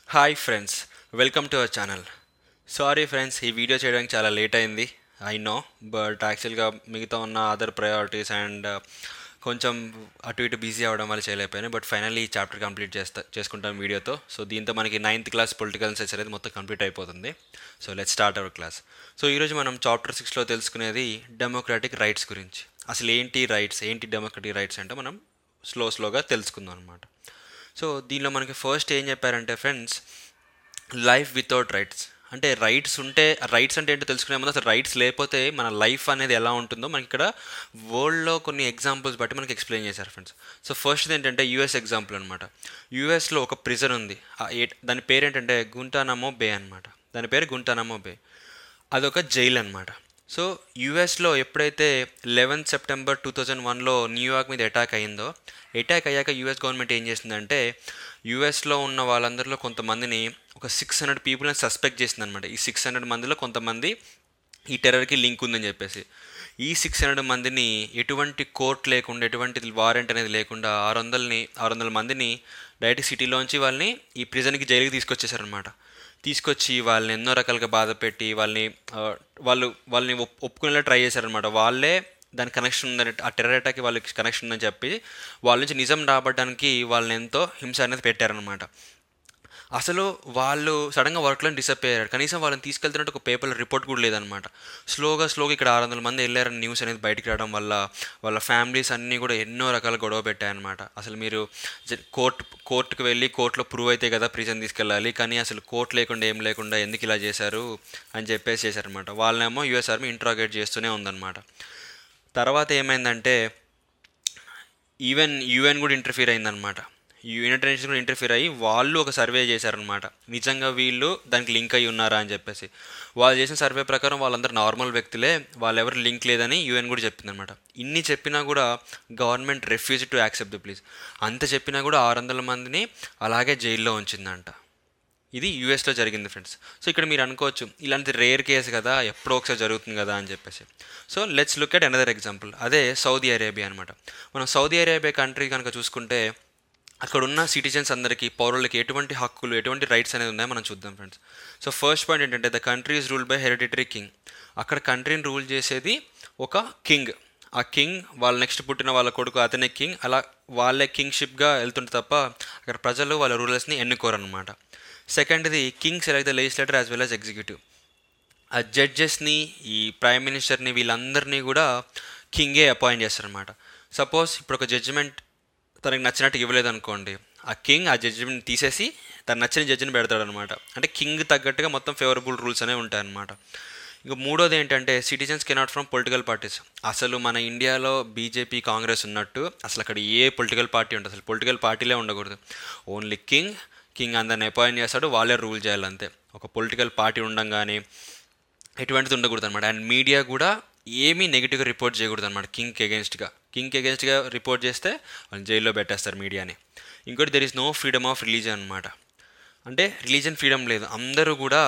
Hi friends welcome to our channel sorry friends ఈ video చేయడానికి చాలా లేట్ అయింది ఐ నో బట్ యాక్చువల్గా మిగతా ఉన్న అదర్ ప్రయారిటీస్ అండ్ కొంచెం అటు ఇటు బిజీ అవ్వడం వల్ల చేయలేకపోయాను బట్ ఫైనల్లీ ఈ చాప్టర్ కంప్లీట్ చేస్తా చేసుకుంటాం వీడియోతో సో దీంతో మనకి నైన్త్ క్లాస్ పొలిటికల్ సైన్స్ అనేది మొత్తం కంప్లీట్ అయిపోతుంది so let start our class so ఈరోజు మనం చాప్టర్ సిక్స్లో తెలుసుకునేది డెమోక్రాటిక్ రైట్స్ గురించి అసలు ఏంటి రైట్స్ ఏంటి డెమోక్రటిక్ రైట్స్ అంటే మనం స్లో స్లోగా తెలుసుకుందాం అనమాట సో దీనిలో మనకి ఫస్ట్ ఏం చెప్పారంటే ఫ్రెండ్స్ లైఫ్ వితౌట్ రైట్స్ అంటే రైట్స్ ఉంటే రైట్స్ అంటే ఏంటో తెలుసుకునే ముందు అసలు రైట్స్ లేకపోతే మన లైఫ్ అనేది ఎలా ఉంటుందో మనకి ఇక్కడ వరల్డ్లో కొన్ని ఎగ్జాంపుల్స్ బట్టి మనకి ఎక్స్ప్లెయిన్ చేశారు ఫ్రెండ్స్ సో ఫస్ట్ ఏంటంటే యూఎస్ ఎగ్జాంపుల్ అనమాట యూఎస్లో ఒక ప్రిజన్ ఉంది ఆ ఏ- దాని పేరు ఏంటంటే గుంటానమో బే అనమాట దాని పేరు గుంటానమో బే అదొక జైల్ అనమాట సో యూఎస్లో ఎప్పుడైతే లెవెన్త్ సెప్టెంబర్ టూ థౌజండ్ వన్లో న్యూయార్క్ మీద అటాక్ అయిందో అటాక్ అయ్యాక యూఎస్ గవర్నమెంట్ ఏం చేసిందంటే యూఎస్లో ఉన్న వాళ్ళందరిలో కొంతమందిని ఒక సిక్స్ హండ్రెడ్ పీపుల్ని సస్పెక్ట్ చేసింది అనమాట ఈ సిక్స్ హండ్రెడ్ మందిలో కొంతమంది ఈ టెర్రర్కి లింక్ ఉందని చెప్పేసి ఈ సిక్స్ హండ్రెడ్ మందిని ఎటువంటి కోర్ట్ లేకుండా ఎటువంటి వారెంట్ అనేది లేకుండా ఆరు వందలని ఆరు వందల మందిని డైరెక్ట్ సిటీలోంచి వాళ్ళని ఈ ప్రిజన్కి జైలుకి తీసుకొచ్చేసారనమాట తీసుకొచ్చి వాళ్ళని ఎన్నో రకాలుగా బాధ పెట్టి వాళ్ళని ఆ, వాళ్ళు వాళ్ళని ఒప్- ఒప్పుకునేలా ట్రై చేశారనమాట వాళ్ళే దాని కనెక్షన్ ఉందని ఆ టెర్రర్ అటాక్కి వాళ్ళకి కనెక్షన్ ఉందని చెప్పి వాళ్ళ నుంచి నిజం రాబడడానికి వాళ్ళని ఎంతో హింస అనేది పెట్టారనమాట అసలు వాళ్ళు సడన్గా వర్క్లో డిసప్పేర్ అయ్యారు కనీసం వాళ్ళని తీసుకెళ్తున్నట్టు ఒక పేపర్లో రిపోర్ట్ కూడా లేదనమాట స్లోగా స్లోగా ఇక్కడ ఆరు వందల మంది వెళ్ళారని న్యూస్ అనేది బయటికి రావడం వల్ల వాళ్ళ ఫ్యామిలీస్ అన్నీ కూడా ఎన్నో రకాల గొడవ పెట్టాయన్నమాట అసలు మీరు కోర్టు కోర్టుకు వెళ్ళి కోర్టులో ప్రూవ్ అయితే కదా ప్రిజన్ తీసుకెళ్ళాలి కానీ అసలు కోర్టు లేకుండా ఏం లేకుండా ఎందుకు ఇలా చేశారు అని చెప్పేసి చేశారనమాట వాళ్ళనేమో యూఎస్ ఆర్మీ ఇంట్రాగేట్ చేస్తూనే ఉందన్నమాట తర్వాత ఏమైందంటే ఈవెన్ యూఎన్ కూడా ఇంటర్ఫీర్ అయిందనమాట యునైటెడ్ నేషన్స్ కూడా ఇంటర్ఫీర్ అయ్యి వాళ్ళు ఒక సర్వే చేశారనమాట నిజంగా వీళ్ళు దానికి లింక్ అయి ఉన్నారా అని చెప్పేసి వాళ్ళు చేసిన సర్వే ప్రకారం వాళ్ళందరూ నార్మల్ వ్యక్తులే వాళ్ళెవరు లింక్ లేదని యూఎన్ కూడా చెప్పిందనమాట ఇన్ని చెప్పినా కూడా government refuse to accept the pleas అంత చెప్పినా కూడా ఆరు వందల మందిని అలాగే జైల్లో ఉంచిందంట ఇది యూఎస్లో జరిగింది ఫ్రెండ్స్ సో ఇక్కడ మీరు అనుకోవచ్చు ఇలాంటి రేర్ కేసు కదా ఎప్పుడో ఒకసారి జరుగుతుంది కదా అని చెప్పేసి so let's look at another example అదే సౌదీ అరేబియా అనమాట మనం సౌదీ అరేబియా కంట్రీ కనుక చూసుకుంటే అక్కడ ఉన్న సిటిజన్స్ అందరికీ పౌరులకి ఎటువంటి హక్కులు ఎటువంటి రైట్స్ అనేది ఉన్నాయో మనం చూద్దాం ఫ్రెండ్స్ సో ఫస్ట్ పాయింట్ ఏంటంటే the country is rule by hereditary king అక్కడ కంట్రీని రూల్ చేసేది ఒక కింగ్ ఆ కింగ్ వాళ్ళ నెక్స్ట్ పుట్టిన వాళ్ళ కొడుకు అతనే కింగ్ అలా వాళ్ళే కింగ్షిప్గా వెళ్తుంటే తప్ప అక్కడ ప్రజలు వాళ్ళ రూలర్స్ని ఎన్నుకోరనమాట సెకండ్ది king select the legislator as well as executive ఆ జడ్జెస్ని ఈ ప్రైమ్ మినిస్టర్ని వీళ్ళందరినీ కూడా కింగే అపాయింట్ చేస్తారనమాట సపోజ్ ఇప్పుడు ఒక జడ్జిమెంట్ తనకి నచ్చినట్టు ఇవ్వలేదు అనుకోండి ఆ కింగ్ ఆ జడ్జిమెంట్ తీసేసి తను నచ్చిన జడ్జిని పెడతాడనమాట అంటే కింగ్ తగ్గట్టుగా మొత్తం ఫేవరబుల్ రూల్స్ అనేవి ఉంటాయన్నమాట ఇంకా మూడోది ఏంటంటే citizens cannot from political parties అసలు మన ఇండియాలో బీజేపీ కాంగ్రెస్ ఉన్నట్టు అసలు అక్కడ ఏ పొలిటికల్ పార్టీ ఉంటుంది అసలు పొలిటికల్ పార్టీలే ఉండకూడదు ఓన్లీ కింగ్ కింగ్ అందరిని అపాయింట్ చేస్తాడు వాళ్ళే రూల్ చేయాలంతే ఒక పొలిటికల్ పార్టీ ఉండంగానే ఎటువంటిది ఉండకూడదు అనమాట అండ్ మీడియా కూడా ఏమీ నెగిటివ్గా రిపోర్ట్ చేయకూడదు అనమాట కింగ్కి అగేన్స్ట్గా కింగ్కి అగేన్స్ట్గా రిపోర్ట్ చేస్తే వాళ్ళు జైల్లో పెట్టేస్తారు మీడియాని ఇంకోటి there is no freedom of religion అనమాట అంటే రిలీజన్ ఫ్రీడమ్ లేదు అందరూ కూడా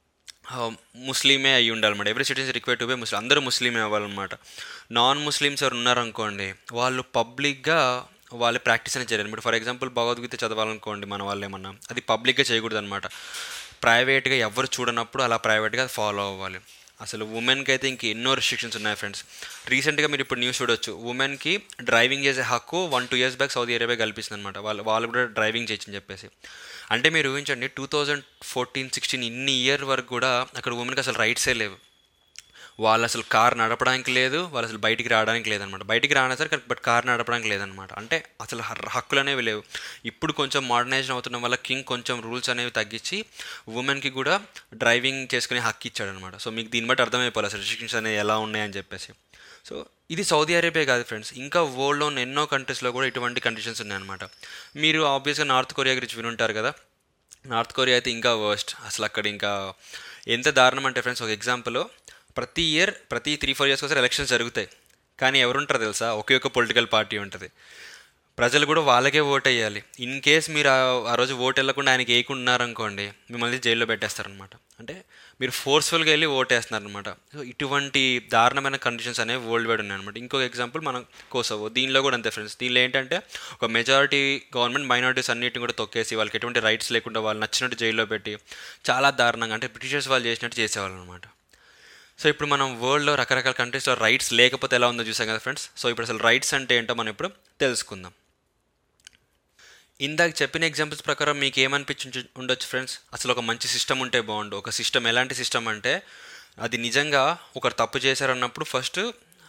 ఆ, ముస్లిమే అయి ఉండాలన్నమాట ఎవరి citizens require to be Muslim అందరూ ముస్లిమే అవ్వాలన్నమాట నాన్ ముస్లిమ్స్ ఎవరు ఉన్నారనుకోండి వాళ్ళు పబ్లిక్గా వాళ్ళ ప్రాక్టీస్ అనేది చేయాలి ఇప్పుడు ఫర్ ఎగ్జాంపుల్ భగవద్గీత చదవాలనుకోండి మన వాళ్ళు ఏమన్నా అది పబ్లిక్గా చేయకూడదు అనమాట ప్రైవేట్గా ఎవరు చూడనప్పుడు అలా ప్రైవేట్గా అది ఫాలో అవ్వాలి అసలు ఉమెన్కి అయితే ఇంక ఎన్నో రిస్ట్రిక్షన్స్ ఉన్నాయి ఫ్రెండ్స్ రీసెంట్గా మీరు ఇప్పుడు న్యూస్ చూడొచ్చు ఉమెన్కి డ్రైవింగ్ చేసే హక్కు one two years back Saudi Arabia కల్పిస్తుంది అనమాట వాళ్ళు వాళ్ళు కూడా డ్రైవింగ్ చేయొచ్చని చెప్పేసి అంటే మీరు ఊహించండి టూ థౌజండ్ ఫోర్టీన్ సిక్స్టీన్ ఇన్ని ఇయర్ వరకు కూడా అక్కడ ఉమెన్కి అసలు రైట్సే లేవు వాళ్ళు అసలు కార్ నడపడానికి లేదు వాళ్ళు అసలు బయటికి రావడానికి లేదనమాట బయటికి రానా సరే బట్ కార్ నడపడానికి లేదనమాట అంటే అసలు హ- హక్కులు అనేవి లేవు ఇప్పుడు కొంచెం మోడర్నైజేషన్ అవుతున్న వల్ల కింగ్ కొంచెం రూల్స్ అనేవి తగ్గించి ఉమెన్కి కూడా డ్రైవింగ్ చేసుకునే హక్కు ఇచ్చాడనమాట సో మీకు దీన్ని బట్టి అర్థమైపోవాలి అసలు రిస్ట్రిక్షన్స్ అనేవి ఎలా ఉన్నాయని చెప్పేసి సో ఇది సౌదీ అరేబియా కాదు ఫ్రెండ్స్ ఇంకా వరల్డ్లో ఉన్న ఎన్నో కంట్రీస్లో కూడా ఇటువంటి కండిషన్స్ ఉన్నాయన్నమాట మీరు ఆబ్వియస్గా నార్త్ కొరియా గురించి వినుంటారు కదా నార్త్ కొరియా అయితే ఇంకా వర్స్ట్ అసలు అక్కడ ఇంకా ఎంత దారుణం అంటే ఫ్రెండ్స్ ఒక ఎగ్జాంపుల్ ప్రతి ఇయర్ ప్రతి త్రీ ఫోర్ ఇయర్స్ ఒకసారి ఎలక్షన్స్ జరుగుతాయి కానీ ఎవరుంటారు తెలుసా ఒకే ఒక పొలిటికల్ పార్టీ ఉంటుంది ప్రజలు కూడా వాళ్ళకే ఓట్ వేయాలి ఇన్ కేస్ మీరు ఆ- ఆ రోజు ఓట్ వెళ్ళకుండా ఆయనకి వేయకుంటున్నారనుకోండి మిమ్మల్ని జైల్లో పెట్టేస్తారనమాట అంటే మీరు ఫోర్స్ఫుల్గా వెళ్ళి ఓట్ వేస్తున్నారనమాట సో ఇటువంటి దారుణమైన కండిషన్స్ అనేవి వరల్డ్ వైడ్ ఉన్నాయన్నమాట ఇంకొక ఎగ్జాంపుల్ మనం కోసవో దీనిలో కూడా అంతే ఫ్రెండ్స్ దీనిలో ఏంటంటే ఒక మెజారిటీ గవర్నమెంట్ మైనారిటీస్ అన్నిటిని కూడా తొక్కేసి వాళ్ళకి ఎటువంటి రైట్స్ లేకుండా వాళ్ళు నచ్చినట్టు జైల్లో పెట్టి చాలా దారుణంగా అంటే బ్రిటిషర్స్ వాళ్ళు చేసినట్టు చేసేవాళ్ళు అనమాట సో ఇప్పుడు మనం వరల్డ్లో రకరకాల కంట్రీస్లో రైట్స్ లేకపోతే ఎలా ఉందో చూసాం కదా ఫ్రెండ్స్ సో ఇప్పుడు అసలు రైట్స్ అంటే ఏంటో మనం ఇప్పుడు తెలుసుకుందాం ఇందాక చెప్పిన ఎగ్జాంపుల్స్ ప్రకారం మీకు ఏమనిపించి ఉండొచ్చు ఫ్రెండ్స్ అసలు ఒక మంచి సిస్టమ్ ఉంటే బాగుండు ఒక సిస్టమ్ ఎలాంటి సిస్టమ్ అంటే అది నిజంగా ఒకరు తప్పు చేశారన్నప్పుడు ఫస్ట్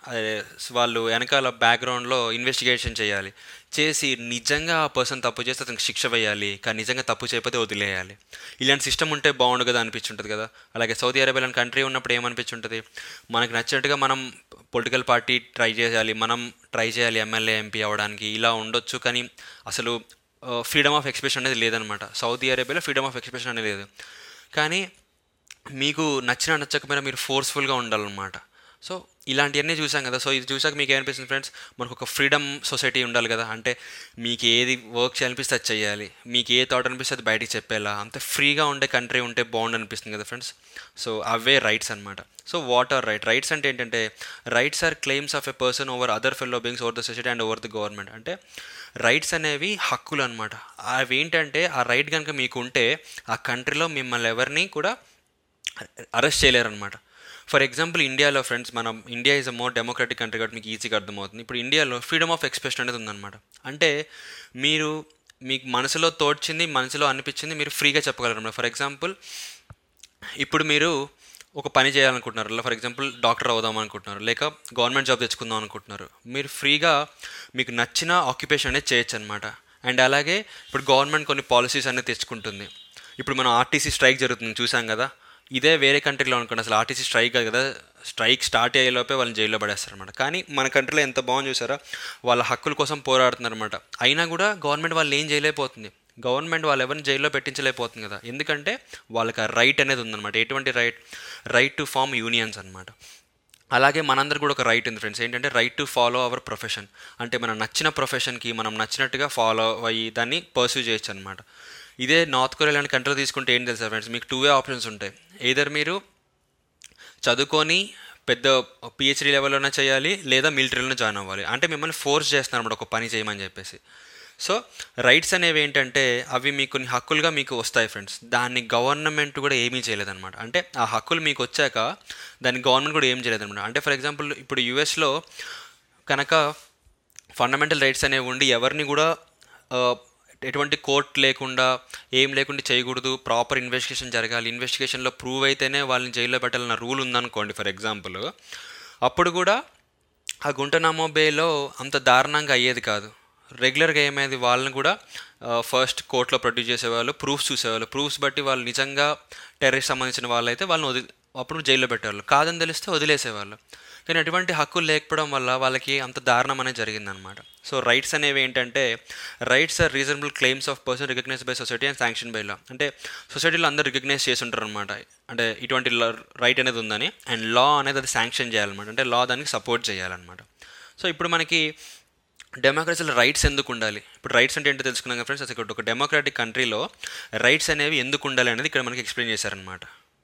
వాళ్ళు వెనకాల బ్యాక్గ్రౌండ్లో ఇన్వెస్టిగేషన్ చేయాలి చేసి నిజంగా ఆ పర్సన్ తప్పు చేస్తే అతనికి శిక్ష వేయాలి కానీ నిజంగా తప్పు చేయకపోతే వదిలేయాలి ఇలాంటి సిస్టమ్ ఉంటే బాగుండు కదా అనిపించుంటుంది కదా అలాగే సౌదీ అరేబియా లాంటి కంట్రీ ఉన్నప్పుడు ఏమనిపించుంటుంది మనకు నచ్చినట్టుగా మనం పొలిటికల్ పార్టీ ట్రై చేయాలి మనం ట్రై చేయాలి ఎమ్మెల్యే ఎంపీ అవ్వడానికి ఇలా ఉండొచ్చు కానీ అసలు ఫ్రీడమ్ ఆఫ్ ఎక్స్ప్రెషన్ అనేది లేదనమాట సౌదీ అరేబియాలో ఫ్రీడమ్ ఆఫ్ ఎక్స్ప్రెషన్ అనేది లేదు కానీ మీకు నచ్చిన నచ్చకపోయినా మీరు ఫోర్స్ఫుల్గా ఉండాలన్నమాట సో ఇలాంటివన్నీ చూసాం కదా సో ఇది చూసాక మీకు ఏమనిపిస్తుంది ఫ్రెండ్స్ మనకు ఒక ఫ్రీడమ్ సొసైటీ ఉండాలి కదా అంటే మీకు ఏది వర్క్ చేయాలనిపిస్తే అది చేయాలి మీకు ఏ థాట్ అనిపిస్తే అది బయటికి చెప్పేలా అంత ఫ్రీగా ఉండే కంట్రీ ఉంటే బాగుండు అనిపిస్తుంది కదా ఫ్రెండ్స్ సో అవే రైట్స్ అనమాట so what are right rights అంటే ఏంటంటే rights are claims of a person over other fellow beings over the society and over the government అంటే రైట్స్ అనేవి హక్కులు అనమాట అవి ఏంటంటే ఆ రైట్ కనుక మీకు ఉంటే ఆ కంట్రీలో మిమ్మల్ని ఎవరిని కూడా అరెస్ట్ చేయలేరనమాట ఫర్ ఎగ్జాంపుల్ ఇండియాలో ఫ్రెండ్స్ మనం India is a more democratic country కాబట్టి మీకు ఈజీగా అర్థమవుతుంది ఇప్పుడు ఇండియాలో ఫ్రీడమ్ ఆఫ్ ఎక్స్ప్రెషన్ అనేది ఉందన్నమాట అంటే మీరు మీకు మనసులో తోడ్చింది మనసులో అనిపించింది మీరు ఫ్రీగా చెప్పగలరు ఫర్ ఎగ్జాంపుల్ ఇప్పుడు మీరు ఒక పని చేయాలనుకుంటున్నారు ఫర్ ఎగ్జాంపుల్ డాక్టర్ అవుదాం అనుకుంటున్నారు లేక గవర్నమెంట్ జాబ్ తెచ్చుకుందాం అనుకుంటున్నారు మీరు ఫ్రీగా మీకు నచ్చిన ఆక్యుపేషన్ అనేది చేయొచ్చు అనమాట అండ్ అలాగే ఇప్పుడు గవర్నమెంట్ కొన్ని పాలసీస్ అనేది తెచ్చుకుంటుంది ఇప్పుడు మనం ఆర్టీసీ స్ట్రైక్ జరుగుతుంది చూసాం కదా ఇదే వేరే కంట్రీలో అనుకోండి అసలు ఆర్టీసీ స్ట్రైక్ కాదు కదా స్ట్రైక్ స్టార్ట్ అయ్యేలోపే వాళ్ళని జైల్లో పడేస్తారనమాట కానీ మన కంట్రీలో ఎంత బాగుంది చూసారా వాళ్ళ హక్కుల కోసం పోరాడుతున్నారనమాట అయినా కూడా గవర్నమెంట్ వాళ్ళు ఏం చేయలేకపోతుంది గవర్నమెంట్ వాళ్ళు ఎవరిని జైల్లో పెట్టించలేకపోతుంది కదా ఎందుకంటే వాళ్ళకి ఆ రైట్ అనేది ఉందన్నమాట ఎటువంటి right right to form unions అనమాట అలాగే మనందరికి కూడా ఒక రైట్ ఉంది ఫ్రెండ్స్ ఏంటంటే right to follow our profession అంటే మనం నచ్చిన ప్రొఫెషన్కి మనం నచ్చినట్టుగా ఫాలో అయ్యి దాన్ని పర్సూ చేయొచ్చు అనమాట ఇదే నార్త్ కొరియా లాంటి కంట్రీ తీసుకుంటే ఏం తెలుసా ఫ్రెండ్స్ మీకు టూ వే ఆప్షన్స్ ఉంటాయి ఏదర్ మీరు చదువుకొని పెద్ద పిహెచ్డీ లెవెల్లోనే చేయాలి లేదా మిలిటరీలోనే జాయిన్ అవ్వాలి అంటే మిమ్మల్ని ఫోర్స్ చేస్తున్నారు అనమాట ఒక పని చేయమని చెప్పేసి సో రైట్స్ అనేవి ఏంటంటే అవి మీకు కొన్ని హక్కులుగా మీకు వస్తాయి ఫ్రెండ్స్ దాన్ని గవర్నమెంట్ కూడా ఏమీ చేయలేదన్నమాట అంటే ఆ హక్కులు మీకు వచ్చాక దాన్ని గవర్నమెంట్ కూడా ఏం చేయలేదన్నమాట అంటే ఫర్ ఎగ్జాంపుల్ ఇప్పుడు యుఎస్లో కనుక ఫండమెంటల్ రైట్స్ అనేవి ఉండి ఎవరిని కూడా ఆ, ఎటువంటి కోర్ట్ లేకుండా ఏం లేకుండా చేయకూడదు ప్రాపర్ ఇన్వెస్టిగేషన్ జరగాలి ఇన్వెస్టిగేషన్లో ప్రూవ్ అయితేనే వాళ్ళని జైల్లో పెట్టాలన్న రూల్ ఉందనుకోండి ఫర్ ఎగ్జాంపుల్ అప్పుడు కూడా ఆ గుంటనామో బేలో అంత దారుణంగా అయ్యేది కాదు రెగ్యులర్గా ఏమయ్యేది వాళ్ళని కూడా ఫస్ట్ కోర్టులో ప్రొడ్యూస్ చేసేవాళ్ళు ప్రూఫ్స్ చూసేవాళ్ళు ప్రూఫ్స్ బట్టి వాళ్ళు నిజంగా టెర్రరిస్ట్ సంబంధించిన వాళ్ళు అయితే వాళ్ళని వదిలి అప్పుడు జైల్లో పెట్టేవాళ్ళు కాదని తెలిస్తే వదిలేసేవాళ్ళు కానీ అటువంటి హక్కులు లేకపోవడం వల్ల వాళ్ళకి అంత దారుణం అనేది జరిగిందనమాట సో రైట్స్ అనేవి ఏంటంటే rights are reasonable claims of person recognize by society and sanction by law అంటే సొసైటీలో అందరూ రికగ్నైజ్ చేసి ఉంటారు అనమాట అంటే ఇటువంటి రైట్ అనేది ఉందని అండ్ లా అనేది అది శాంక్షన్ చేయాలన్నమాట అంటే లా దానికి సపోర్ట్ చేయాలన్నమాట సో ఇప్పుడు మనకి డెమోక్రసీలో రైట్స్ ఎందుకు ఉండాలి ఇప్పుడు రైట్స్ అంటే ఏంటో తెలుసుకున్నాం కదా ఫ్రెండ్స్ అసలు ఒక డెమోక్రాటిక్ కంట్రీలో రైట్స్ అనేవి ఎందుకు ఉండాలి అనేది ఇక్కడ మనకి ఎక్స్ప్లెయిన్ చేశారనమాట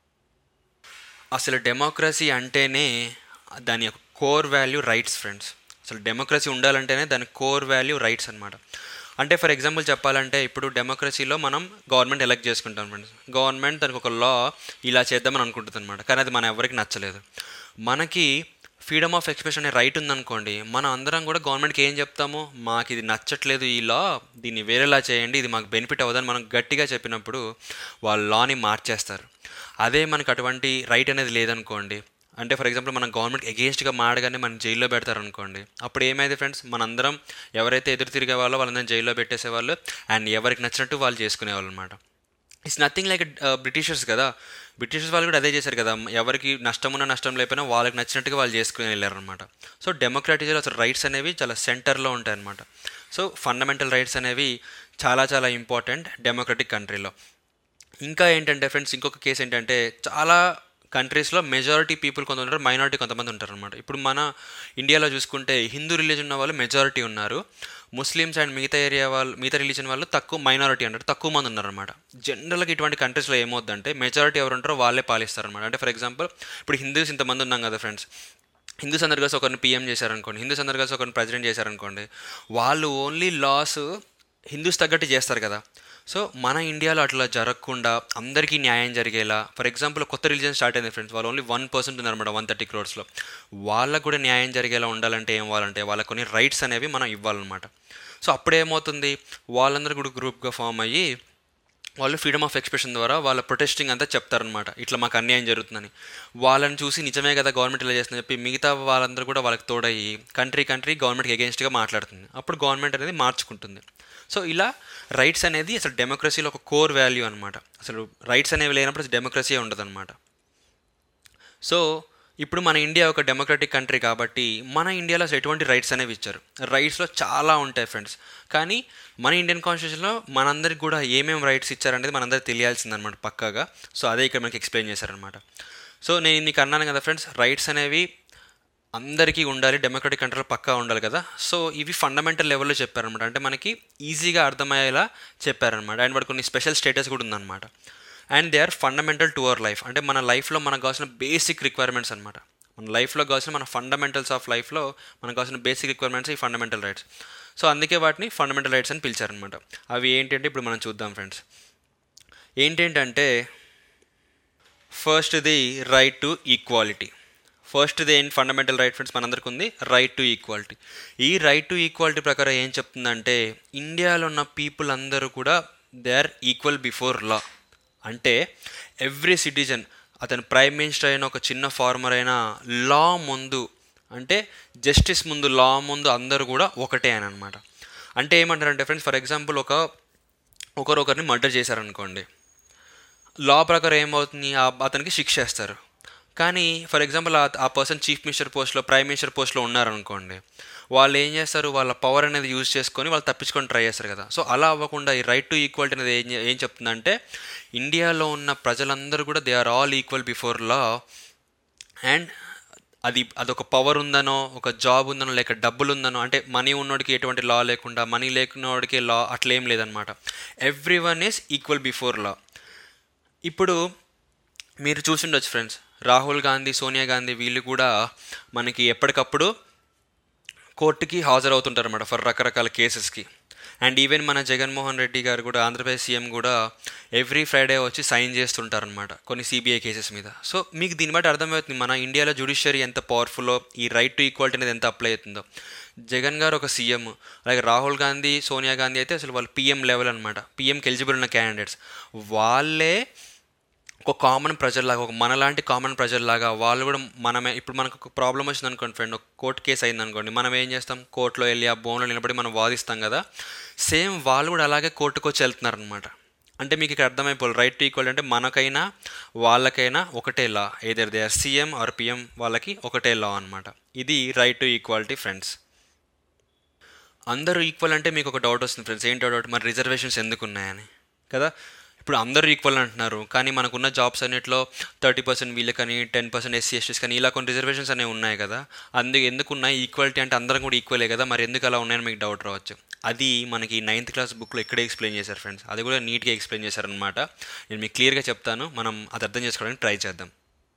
అసలు డెమోక్రసీ అంటేనే దాని యొక్క కోర్ వాల్యూ రైట్స్ ఫ్రెండ్స్ అసలు డెమోక్రసీ ఉండాలంటేనే దాని కోర్ వాల్యూ రైట్స్ అనమాట అంటే ఫర్ ఎగ్జాంపుల్ చెప్పాలంటే ఇప్పుడు డెమోక్రసీలో మనం గవర్నమెంట్ ఎలక్ట్ చేసుకుంటాం ఫ్రెండ్స్ గవర్నమెంట్ దానికి ఒక లా ఇలా చేద్దామని అనుకుంటుంది అనమాట కానీ అది మన ఎవరికి నచ్చలేదు మనకి ఫ్రీడమ్ ఆఫ్ ఎక్స్ప్రెషన్ అనే రైట్ ఉందనుకోండి మనం అందరం కూడా గవర్నమెంట్కి ఏం చెప్తాము మాకు ఇది నచ్చట్లేదు ఈ లా దీన్ని వేరేలా చేయండి ఇది మాకు బెనిఫిట్ అవ్వదని మనం గట్టిగా చెప్పినప్పుడు వాళ్ళు లాని మార్చేస్తారు అదే మనకు అటువంటి రైట్ అనేది లేదనుకోండి అంటే ఫర్ ఎగ్జాంపుల్ మనం గవర్నమెంట్ ఎగేన్స్ట్గా మాడగానే మనం జైల్లో పెడతారు అనుకోండి అప్పుడు ఏమైంది ఫ్రెండ్స్ మనందరం ఎవరైతే ఎదురు తిరిగే వాళ్ళో వాళ్ళందరం జైల్లో పెట్టేసేవాళ్ళు అండ్ ఎవరికి నచ్చినట్టు వాళ్ళు చేసుకునేవాళ్ళు అనమాట ఇట్స్ నథింగ్ లైక్ బ్రిటిషర్స్ కదా బ్రిటిషర్స్ వాళ్ళు కూడా అదే చేశారు కదా ఎవరికి నష్టం ఉన్నా నష్టం లేకపోయినా వాళ్ళకి నచ్చినట్టుగా వాళ్ళు చేసుకుని వెళ్ళారనమాట సో డెమోక్రాటిజీలో అసలు రైట్స్ అనేవి చాలా సెంటర్లో ఉంటాయి అనమాట సో ఫండమెంటల్ రైట్స్ అనేవి చాలా చాలా ఇంపార్టెంట్ డెమోక్రటిక్ కంట్రీలో ఇంకా ఏంటంటే ఫ్రెండ్స్ ఇంకొక కేసు ఏంటంటే చాలా కంట్రీస్లో మెజారిటీ పీపుల్ కొంత ఉంటారు మైనారిటీ కొంతమంది ఉంటారు అనమాట ఇప్పుడు మన ఇండియాలో చూసుకుంటే హిందూ రిలీజన్ ఉన్న వాళ్ళు మెజారిటీ ఉన్నారు ముస్లిమ్స్ అండ్ మిగతా ఏరియా వాళ్ళు మిగతా రిలీజన్ వాళ్ళు తక్కువ మైనారిటీ అంటారు తక్కువ మంది ఉన్నారనమాట జనరల్గా ఇటువంటి కంట్రీస్లో ఏమవుద్దంటే మెజారిటీ ఎవరు ఉంటారో వాళ్ళే పాలిస్తారనమాట అంటే ఫర్ ఎగ్జాంపుల్ ఇప్పుడు హిందూస్ ఇంతమంది ఉన్నాం కదా ఫ్రెండ్స్ హిందూస్ అందరు కలిసి ఒకరిని పీఎం చేశారనుకోండి హిందూస్ అందరు కలిసి ఒకరిని ప్రెసిడెంట్ చేశారనుకోండి వాళ్ళు ఓన్లీ లాస్ హిందూస్ తగ్గట్టు చేస్తారు కదా సో మన ఇండియాలో అట్లా జరగకుండా అందరికీ న్యాయం జరిగేలా ఫర్ ఎగ్జాంపుల్ కొత్త రిలీజన్ స్టార్ట్ అయింది ఫ్రెండ్స్ వాళ్ళు ఓన్లీ వన్ పర్సెంట్ ఉన్నారన్నమాట వన్ థర్టీ క్రోర్స్లో వాళ్ళకు కూడా న్యాయం జరిగేలా ఉండాలంటే ఏం ఇవ్వాలంటే వాళ్ళకి కొన్ని రైట్స్ అనేవి మనం ఇవ్వాలన్నమాట సో అప్పుడేమవుతుంది వాళ్ళందరూ కూడా గ్రూప్గా ఫామ్ అయ్యి వాళ్ళు ఫ్రీడమ్ ఆఫ్ ఎక్స్ప్రెషన్ ద్వారా వాళ్ళ ప్రొటెస్టింగ్ అంతా చెప్తారనమాట ఇట్లా మాకు అన్యాయం జరుగుతుందని వాళ్ళని చూసి నిజమే కదా గవర్నమెంట్ ఇలా చేస్తుందని చెప్పి మిగతా వాళ్ళందరూ కూడా వాళ్ళకి తోడయ్యి కంట్రీ కంట్రీ గవర్నమెంట్కి అగేన్స్ట్గా మాట్లాడుతుంది అప్పుడు గవర్నమెంట్ అనేది మార్చుకుంటుంది సో ఇలా రైట్స్ అనేది అసలు డెమోక్రసీలో ఒక కోర్ వాల్యూ అనమాట అసలు రైట్స్ అనేవి లేనప్పుడు డెమోక్రసీ ఉండదు అనమాట సో ఇప్పుడు మన ఇండియా ఒక డెమోక్రటిక్ కంట్రీ కాబట్టి మన ఇండియాలో అసలు ఎటువంటి రైట్స్ అనేవి ఇచ్చారు రైట్స్లో చాలా ఉంటాయి ఫ్రెండ్స్ కానీ మన ఇండియన్ కాన్స్టిట్యూషన్లో మనందరికి కూడా ఏమేమి రైట్స్ ఇచ్చారనేది మనందరికి తెలియాల్సిందనమాట పక్కాగా సో అదే ఇక్కడ మనకి ఎక్స్ప్లెయిన్ చేశారనమాట సో నేను మీకు అన్నాను కదా ఫ్రెండ్స్ రైట్స్ అనేవి అందరికీ ఉండాలి డెమోక్రటిక్ కంట్రీలో పక్కా ఉండాలి కదా సో ఇవి ఫండమెంటల్ లెవెల్లో చెప్పారనమాట అంటే మనకి ఈజీగా అర్థమయ్యేలా చెప్పారనమాట అండ్ వాడు కొన్ని స్పెషల్ స్టేటస్ కూడా ఉందన్నమాట and they are fundamental to our life అంటే మన లైఫ్లో మనకు కావాల్సిన బేసిక్ రిక్వైర్మెంట్స్ అనమాట మన లైఫ్లో కావాల్సిన మన ఫండమెంటల్స్ ఆఫ్ లైఫ్లో మనకు కావాల్సిన బేసిక్ రిక్వైర్మెంట్స్ ఈ ఫండమెంటల్ రైట్స్ సో అందుకే వాటిని ఫండమెంటల్ రైట్స్ అని పిలిచారనమాట అవి ఏంటంటే ఇప్పుడు మనం చూద్దాం ఫ్రెండ్స్ ఏంటంటే ఫస్ట్ది రైట్ టు ఈక్వాలిటీ ఫస్ట్ది ఏంటి ఫండమెంటల్ రైట్ ఫ్రెండ్స్ మనందరికి ఉంది రైట్ టు ఈక్వాలిటీ ఈ రైట్ టు ఈక్వాలిటీ ప్రకారం ఏం చెప్తుందంటే ఇండియాలో ఉన్న పీపుల్ అందరూ కూడా they are equal before law అంటే ఎవ్రీ సిటిజన్ అతను ప్రైమ్ మినిస్టర్ అయిన ఒక చిన్న ఫార్మర్ అయినా లా ముందు అంటే జస్టిస్ ముందు లా ముందు అందరూ కూడా ఒకటే అని అనమాట అంటే ఏమంటారంటే ఫ్రెండ్స్ ఫర్ ఎగ్జాంపుల్ ఒక ఒకరు ఒకరిని మర్డర్ చేశారనుకోండి లా ప్రకారం ఏమవుతుంది ఆ- అతనికి శిక్ష వేస్తారు కానీ ఫర్ ఎగ్జాంపుల్ ఆ- ఆ పర్సన్ చీఫ్ మినిస్టర్ పోస్ట్లో ప్రైమ్ మినిస్టర్ పోస్ట్లో ఉన్నారనుకోండి వాళ్ళు ఏం చేస్తారు వాళ్ళ పవర్ అనేది యూజ్ చేసుకొని వాళ్ళు తప్పించుకొని ట్రై చేస్తారు కదా సో అలా అవ్వకుండా ఈ రైట్ టు ఈక్వాలిటీ అనేది ఏం ఏం చెప్తుందంటే ఇండియాలో ఉన్న ప్రజలందరూ కూడా they are all equal before law అండ్ అది అదొక పవర్ ఉందనో ఒక జాబ్ ఉందనో లేక డబ్బులు ఉందనో అంటే మనీ ఉన్నోడికి ఎటువంటి లా లేకుండా మనీ లేకున్నోడికి లా అట్లేం లేదనమాట everyone is equal before law ఇప్పుడు మీరు చూసిండొచ్చు ఫ్రెండ్స్ రాహుల్ గాంధీ సోనియా గాంధీ వీళ్ళు కూడా మనకి ఎప్పటికప్పుడు కోర్టుకి హాజరవుతుంటారు అనమాట ఫర్ రకరకాల కేసెస్కి అండ్ ఈవెన్ మన జగన్మోహన్ రెడ్డి గారు కూడా ఆంధ్రప్రదేశ్ సీఎం కూడా ఎవ్రీ ఫ్రైడే వచ్చి సైన్ చేస్తుంటారనమాట కొన్ని సిబిఐ కేసెస్ మీద సో మీకు దీన్ని బట్టి అర్థమవుతుంది మన ఇండియాలో జ్యుడిషియరీ ఎంత పవర్ఫుల్లో ఈ రైట్ టు ఈక్వాలిటీ అనేది ఎంత అప్లై అవుతుందో జగన్ గారు ఒక సీఎం అలాగే రాహుల్ గాంధీ సోనియా గాంధీ అయితే అసలు వాళ్ళు పీఎం లెవెల్ అనమాట పీఎంకి ఎలిజిబుల్ ఉన్న క్యాండిడేట్స్ వాళ్ళే ఒక కామన్ ప్రజల్లాగా ఒక మనలాంటి కామన్ ప్రజల్లాగా వాళ్ళు కూడా మనమే ఇప్పుడు మనకు ఒక ప్రాబ్లం వచ్చింది అనుకోండి ఫ్రెండ్ ఒక కోర్టు కేసు అయింది అనుకోండి మనం ఏం చేస్తాం కోర్టులో వెళ్ళి ఆ బోన్లో నిలబడి మనం వాదిస్తాం కదా సేమ్ వాళ్ళు కూడా అలాగే కోర్టుకు వచ్చి వెళ్తున్నారనమాట అంటే మీకు ఇక్కడ అర్థమైపోవాలి రైట్ టు ఈక్వల్ అంటే మనకైనా వాళ్ళకైనా ఒకటే law either they are CM or PM వాళ్ళకి ఒకటే లా అనమాట ఇది రైట్ టు ఈక్వాలిటీ ఫ్రెండ్స్ అందరూ ఈక్వల్ అంటే మీకు ఒక డౌట్ వస్తుంది ఫ్రెండ్స్ ఏంటో డౌట్ మరి రిజర్వేషన్స్ ఎందుకు ఉన్నాయని కదా ఇప్పుడు అందరూ ఈక్వల్ అంటున్నారు కానీ మనకున్న జాబ్స్ అన్నిట్లో థర్టీ పర్సెంట్ వీళ్ళకని టెన్ పర్సెంట్ ఎస్సీ ఎస్టీస్ కానీ ఇలా కొన్ని రిజర్వేషన్స్ అనేవి ఉన్నాయి కదా అందుకు ఎందుకు ఉన్నాయి ఈక్వాలిటీ అంటే అందరం కూడా ఈక్వలే కదా మరి ఎందుకు అలా ఉన్నాయని మీకు డౌట్ రావచ్చు అది మనకి నైన్త్ క్లాస్ బుక్లో ఇక్కడే ఎక్స్ప్లెయిన్ చేశారు ఫ్రెండ్స్ అది కూడా నీట్గా ఎక్స్ప్లెయిన్ చేశారనమాట నేను మీకు క్లియర్గా చెప్తాను మనం అది అర్థం చేసుకోవడానికి ట్రై చేద్దాం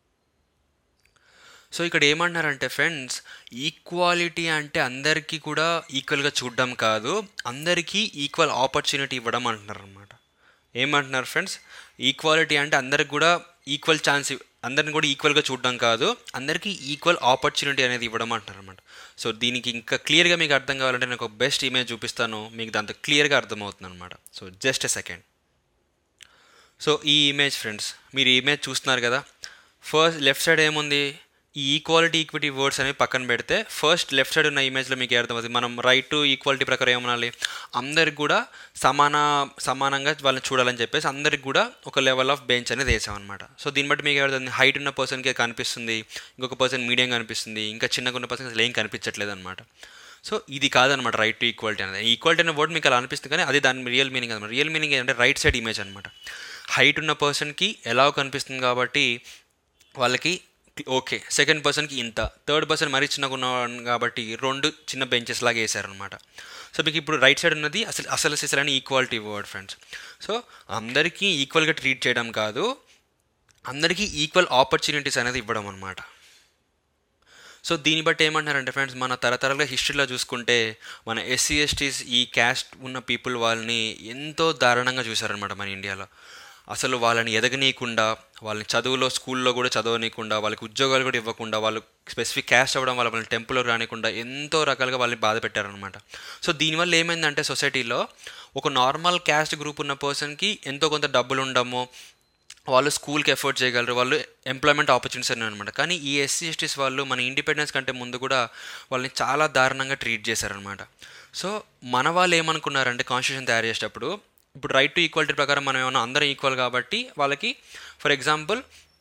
సో ఇక్కడ ఏమంటున్నారంటే ఫ్రెండ్స్ ఈక్వాలిటీ అంటే అందరికీ కూడా ఈక్వల్గా చూడడం కాదు అందరికీ ఈక్వల్ ఆపర్చునిటీ ఇవ్వడం అంటున్నారు అనమాట ఏమంటున్నారు ఫ్రెండ్స్ ఈక్వాలిటీ అంటే అందరికి కూడా ఈక్వల్ ఛాన్స్ అందరిని కూడా ఈక్వల్గా చూడడం కాదు అందరికీ ఈక్వల్ ఆపర్చునిటీ అనేది ఇవ్వడం అంటున్నారు అనమాట సో దీనికి ఇంకా క్లియర్గా మీకు అర్థం కావాలంటే నేను ఒక బెస్ట్ ఇమేజ్ చూపిస్తాను మీకు దాంతో క్లియర్గా అర్థమవుతుంది అనమాట so just a second so ఈ ఇమేజ్ ఫ్రెండ్స్ మీరు ఈ ఇమేజ్ చూస్తున్నారు కదా ఫస్ట్ లెఫ్ట్ సైడ్ ఏముంది ఈ ఈక్వాలిటీ ఈక్విటీ వర్డ్స్ అనేవి పక్కన పెడితే ఫస్ట్ లెఫ్ట్ సైడ్ ఉన్న ఇమేజ్లో మీకు అర్థమవుతుంది మనం రైట్ టు ఈక్వాలిటీ ప్రకారం ఏమనాలి అందరికి కూడా సమాన సమానంగా వాళ్ళని చూడాలని చెప్పేసి అందరికి కూడా ఒక లెవెల్ ఆఫ్ బెంచ్ అనేది వేసామన్నమాట సో దీన్ని బట్టి మీకు ఏమవుతుంది హైట్ ఉన్న పర్సన్కి కనిపిస్తుంది ఇంకొక పర్సన్ మీడియం కనిపిస్తుంది ఇంకా చిన్నగా ఉన్న పర్సన్ అసలు ఏం కనిపించట్లేదు అనమాట సో ఇది కాదనమాట రైట్ టు ఈక్వాలిటీ అనేది ఈక్వాలిటీ అనే వర్డ్ మీకు అలా అనిపిస్తుంది కానీ అది దాని రియల్ మీనింగ్ అనమాట రియల్ మీనింగ్ ఏంటంటే రైట్ సైడ్ ఇమేజ్ అనమాట హైట్ ఉన్న పర్సన్కి ఎలా కనిపిస్తుంది కాబట్టి వాళ్ళకి ఓకే సెకండ్ పర్సన్కి ఇంత థర్డ్ పర్సన్ మరీ చిన్నగా ఉన్నాడు కాబట్టి రెండు చిన్న బెంచెస్ లాగా వేసారనమాట సో మీకు ఇప్పుడు రైట్ సైడ్ ఉన్నది అసలు అసలు సిసలు అని ఈక్వాలిటీ వర్డ్ ఫ్రెండ్స్ సో అందరికీ ఈక్వల్గా ట్రీట్ చేయడం కాదు అందరికీ ఈక్వల్ ఆపర్చునిటీస్ అనేది ఇవ్వడం అనమాట సో దీన్ని బట్టి ఏమంటున్నారంటే ఫ్రెండ్స్ మన తరతరాలుగా హిస్టరీలో చూసుకుంటే మన ఎస్సీ ఎస్టీస్ ఈ క్యాస్ట్ ఉన్న పీపుల్ వాళ్ళని ఎంతో దారుణంగా చూశారనమాట మన ఇండియాలో అసలు వాళ్ళని ఎదగనీయకుండా వాళ్ళని చదువులో స్కూల్లో కూడా చదవనీయకుండా వాళ్ళకి ఉద్యోగాలు కూడా ఇవ్వకుండా వాళ్ళు స్పెసిఫిక్ క్యాస్ట్ అవ్వడం వల్ల వాళ్ళని టెంపుల్లో రానికుండా ఎంతో రకాలుగా వాళ్ళని బాధ పెట్టారనమాట సో దీనివల్ల ఏమైందంటే సొసైటీలో ఒక నార్మల్ క్యాస్ట్ గ్రూప్ ఉన్న పర్సన్కి ఎంతో కొంత డబ్బులు ఉండము వాళ్ళు స్కూల్కి ఎఫర్ట్ చేయగలరు వాళ్ళు ఎంప్లాయ్మెంట్ ఆపర్చునిటీస్ అని అనమాట కానీ ఈ ఎస్సీ ఎస్టీస్ వాళ్ళు మన ఇండిపెండెన్స్ కంటే ముందు కూడా వాళ్ళని చాలా దారుణంగా ట్రీట్ చేశారనమాట సో మన వాళ్ళు ఏమనుకున్నారంటే కాన్స్టిట్యూషన్ తయారు చేసేటప్పుడు ఇప్పుడు రైట్ టు ఈక్వాలిటీ ప్రకారం మనం ఏమన్నా అందరం ఈక్వల్ కాబట్టి వాళ్ళకి ఫర్ ఎగ్జాంపుల్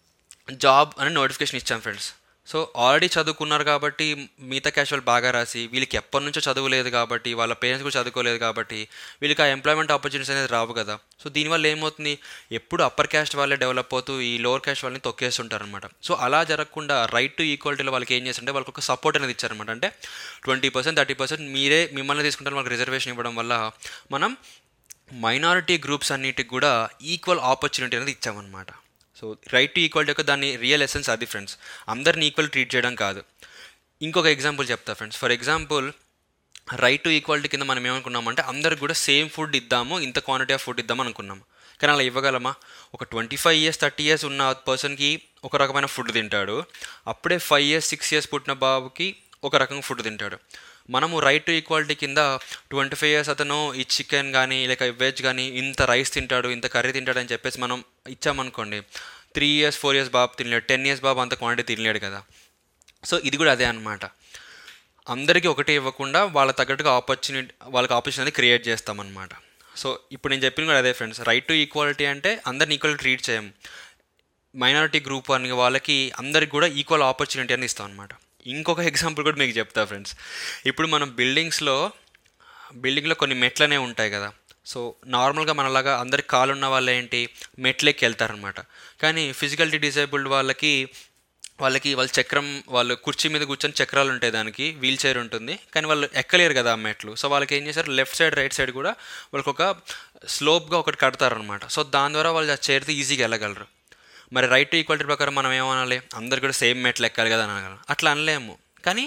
జాబ్ అని నోటిఫికేషన్ ఇచ్చాం ఫ్రెండ్స్ సో ఆల్రెడీ చదువుకున్నారు కాబట్టి మిగతా క్యాషువల్ బాగా రాసి వీళ్ళకి ఎప్పటి నుంచో చదువు లేదు కాబట్టి వాళ్ళ పేరెంట్స్ కూడా చదువుకోలేదు కాబట్టి వీళ్ళకి ఆ ఎంప్లాయ్మెంట్ ఆపర్చునిటీస్ అనేది రావు కదా సో దీనివల్ల ఏమవుతుంది ఎప్పుడు అప్పర్ క్యాస్ట్ వాళ్ళే డెవలప్ అవుతూ ఈ లోవర్ క్యాస్ట్ వాళ్ళని తొక్కేస్తుంటారనమాట సో అలా జరగకుండా రైట్ టు ఈక్వాలిటీలో వాళ్ళకి ఏం చేస్తుంటే వాళ్ళకి ఒక సపోర్ట్ అనేది ఇచ్చారనమాట అంటే ట్వంటీ పర్సెంట్ థర్టీ పర్సెంట్ మీరే మిమ్మల్ని తీసుకుంటారు వాళ్ళకి రిజర్వేషన్ ఇవ్వడం వల్ల మనం మైనారిటీ గ్రూప్స్ అన్నిటికి కూడా ఈక్వల్ ఆపర్చునిటీ అనేది ఇచ్చామన్నమాట సో రైట్ టు ఈక్వాలిటీ యొక్క దాని రియల్ ఎసెన్స్ అది ఫ్రెండ్స్ అందరిని ఈక్వల్ ట్రీట్ చేయడం కాదు ఇంకొక ఎగ్జాంపుల్ చెప్తా friends for example right to equality కింద మనం ఏమనుకున్నామంటే అందరికి కూడా సేమ్ ఫుడ్ ఇద్దాము ఇంత క్వాంటిటీ ఆఫ్ ఫుడ్ ఇద్దాం అనుకున్నాము కానీ అలా ఇవ్వగలమా ఒక twenty five years thirty years ఉన్న పర్సన్కి ఒక రకమైన ఫుడ్ తింటాడు అప్పుడే ఫైవ్ ఇయర్స్ సిక్స్ ఇయర్స్ పుట్టిన బాబుకి ఒక రకంగా ఫుడ్ తింటాడు మనము రైట్ టు ఈక్వాలిటీ కింద ట్వంటీ ఫైవ్ ఇయర్స్ అతను ఈ చికెన్ కానీ లేక వెజ్ కానీ ఇంత రైస్ తింటాడు ఇంత కర్రీ తింటాడు అని చెప్పేసి మనం ఇచ్చామనుకోండి త్రీ ఇయర్స్ ఫోర్ ఇయర్స్ బాబు తినలేడు టెన్ ఇయర్స్ బాబు అంత క్వాంటిటీ తినలేడు కదా సో ఇది కూడా అదే అనమాట అందరికీ ఒకటే ఇవ్వకుండా వాళ్ళ తగ్గట్టుగా ఆపర్చునిటీ వాళ్ళకి ఆపర్చునిటీ క్రియేట్ చేస్తామన్నమాట సో ఇప్పుడు నేను చెప్పింది కూడా అదే ఫ్రెండ్స్ రైట్ టు ఈక్వాలిటీ అంటే అందరిని ఈక్వల్ ట్రీట్ చేయం మైనారిటీ గ్రూప్ అని వాళ్ళకి అందరికి కూడా ఈక్వల్ ఆపర్చునిటీ అని ఇస్తాం అనమాట ఇంకొక ఎగ్జాంపుల్ కూడా మీకు చెప్తా ఫ్రెండ్స్ ఇప్పుడు మనం బిల్డింగ్స్లో బిల్డింగ్లో కొన్ని మెట్లనే ఉంటాయి కదా సో నార్మల్గా మనలాగా అందరికి కాలు ఉన్న వాళ్ళు ఏంటి మెట్లెక్కి వెళ్తారనమాట కానీ ఫిజికల్టీ డిసేబుల్డ్ వాళ్ళకి వాళ్ళకి వాళ్ళ చక్రం వాళ్ళు కుర్చీ మీద కూర్చొని చక్రాలు ఉంటాయి దానికి వీల్ చైర్ ఉంటుంది కానీ వాళ్ళు ఎక్కలేరు కదా ఆ మెట్లు సో వాళ్ళకి ఏం చేశారు లెఫ్ట్ సైడ్ రైట్ సైడ్ కూడా వాళ్ళకి ఒక స్లోప్గా ఒకటి కడతారనమాట సో దాని ద్వారా వాళ్ళు ఆ చైర్తో ఈజీగా వెళ్ళగలరు మరి రైట్ టు ఈక్వాలిటీ ప్రకారం మనం ఏమనాలి అందరు కూడా సేమ్ మెట్లు ఎక్కాలి కదా అని అనగలం అట్లా అనలేము కానీ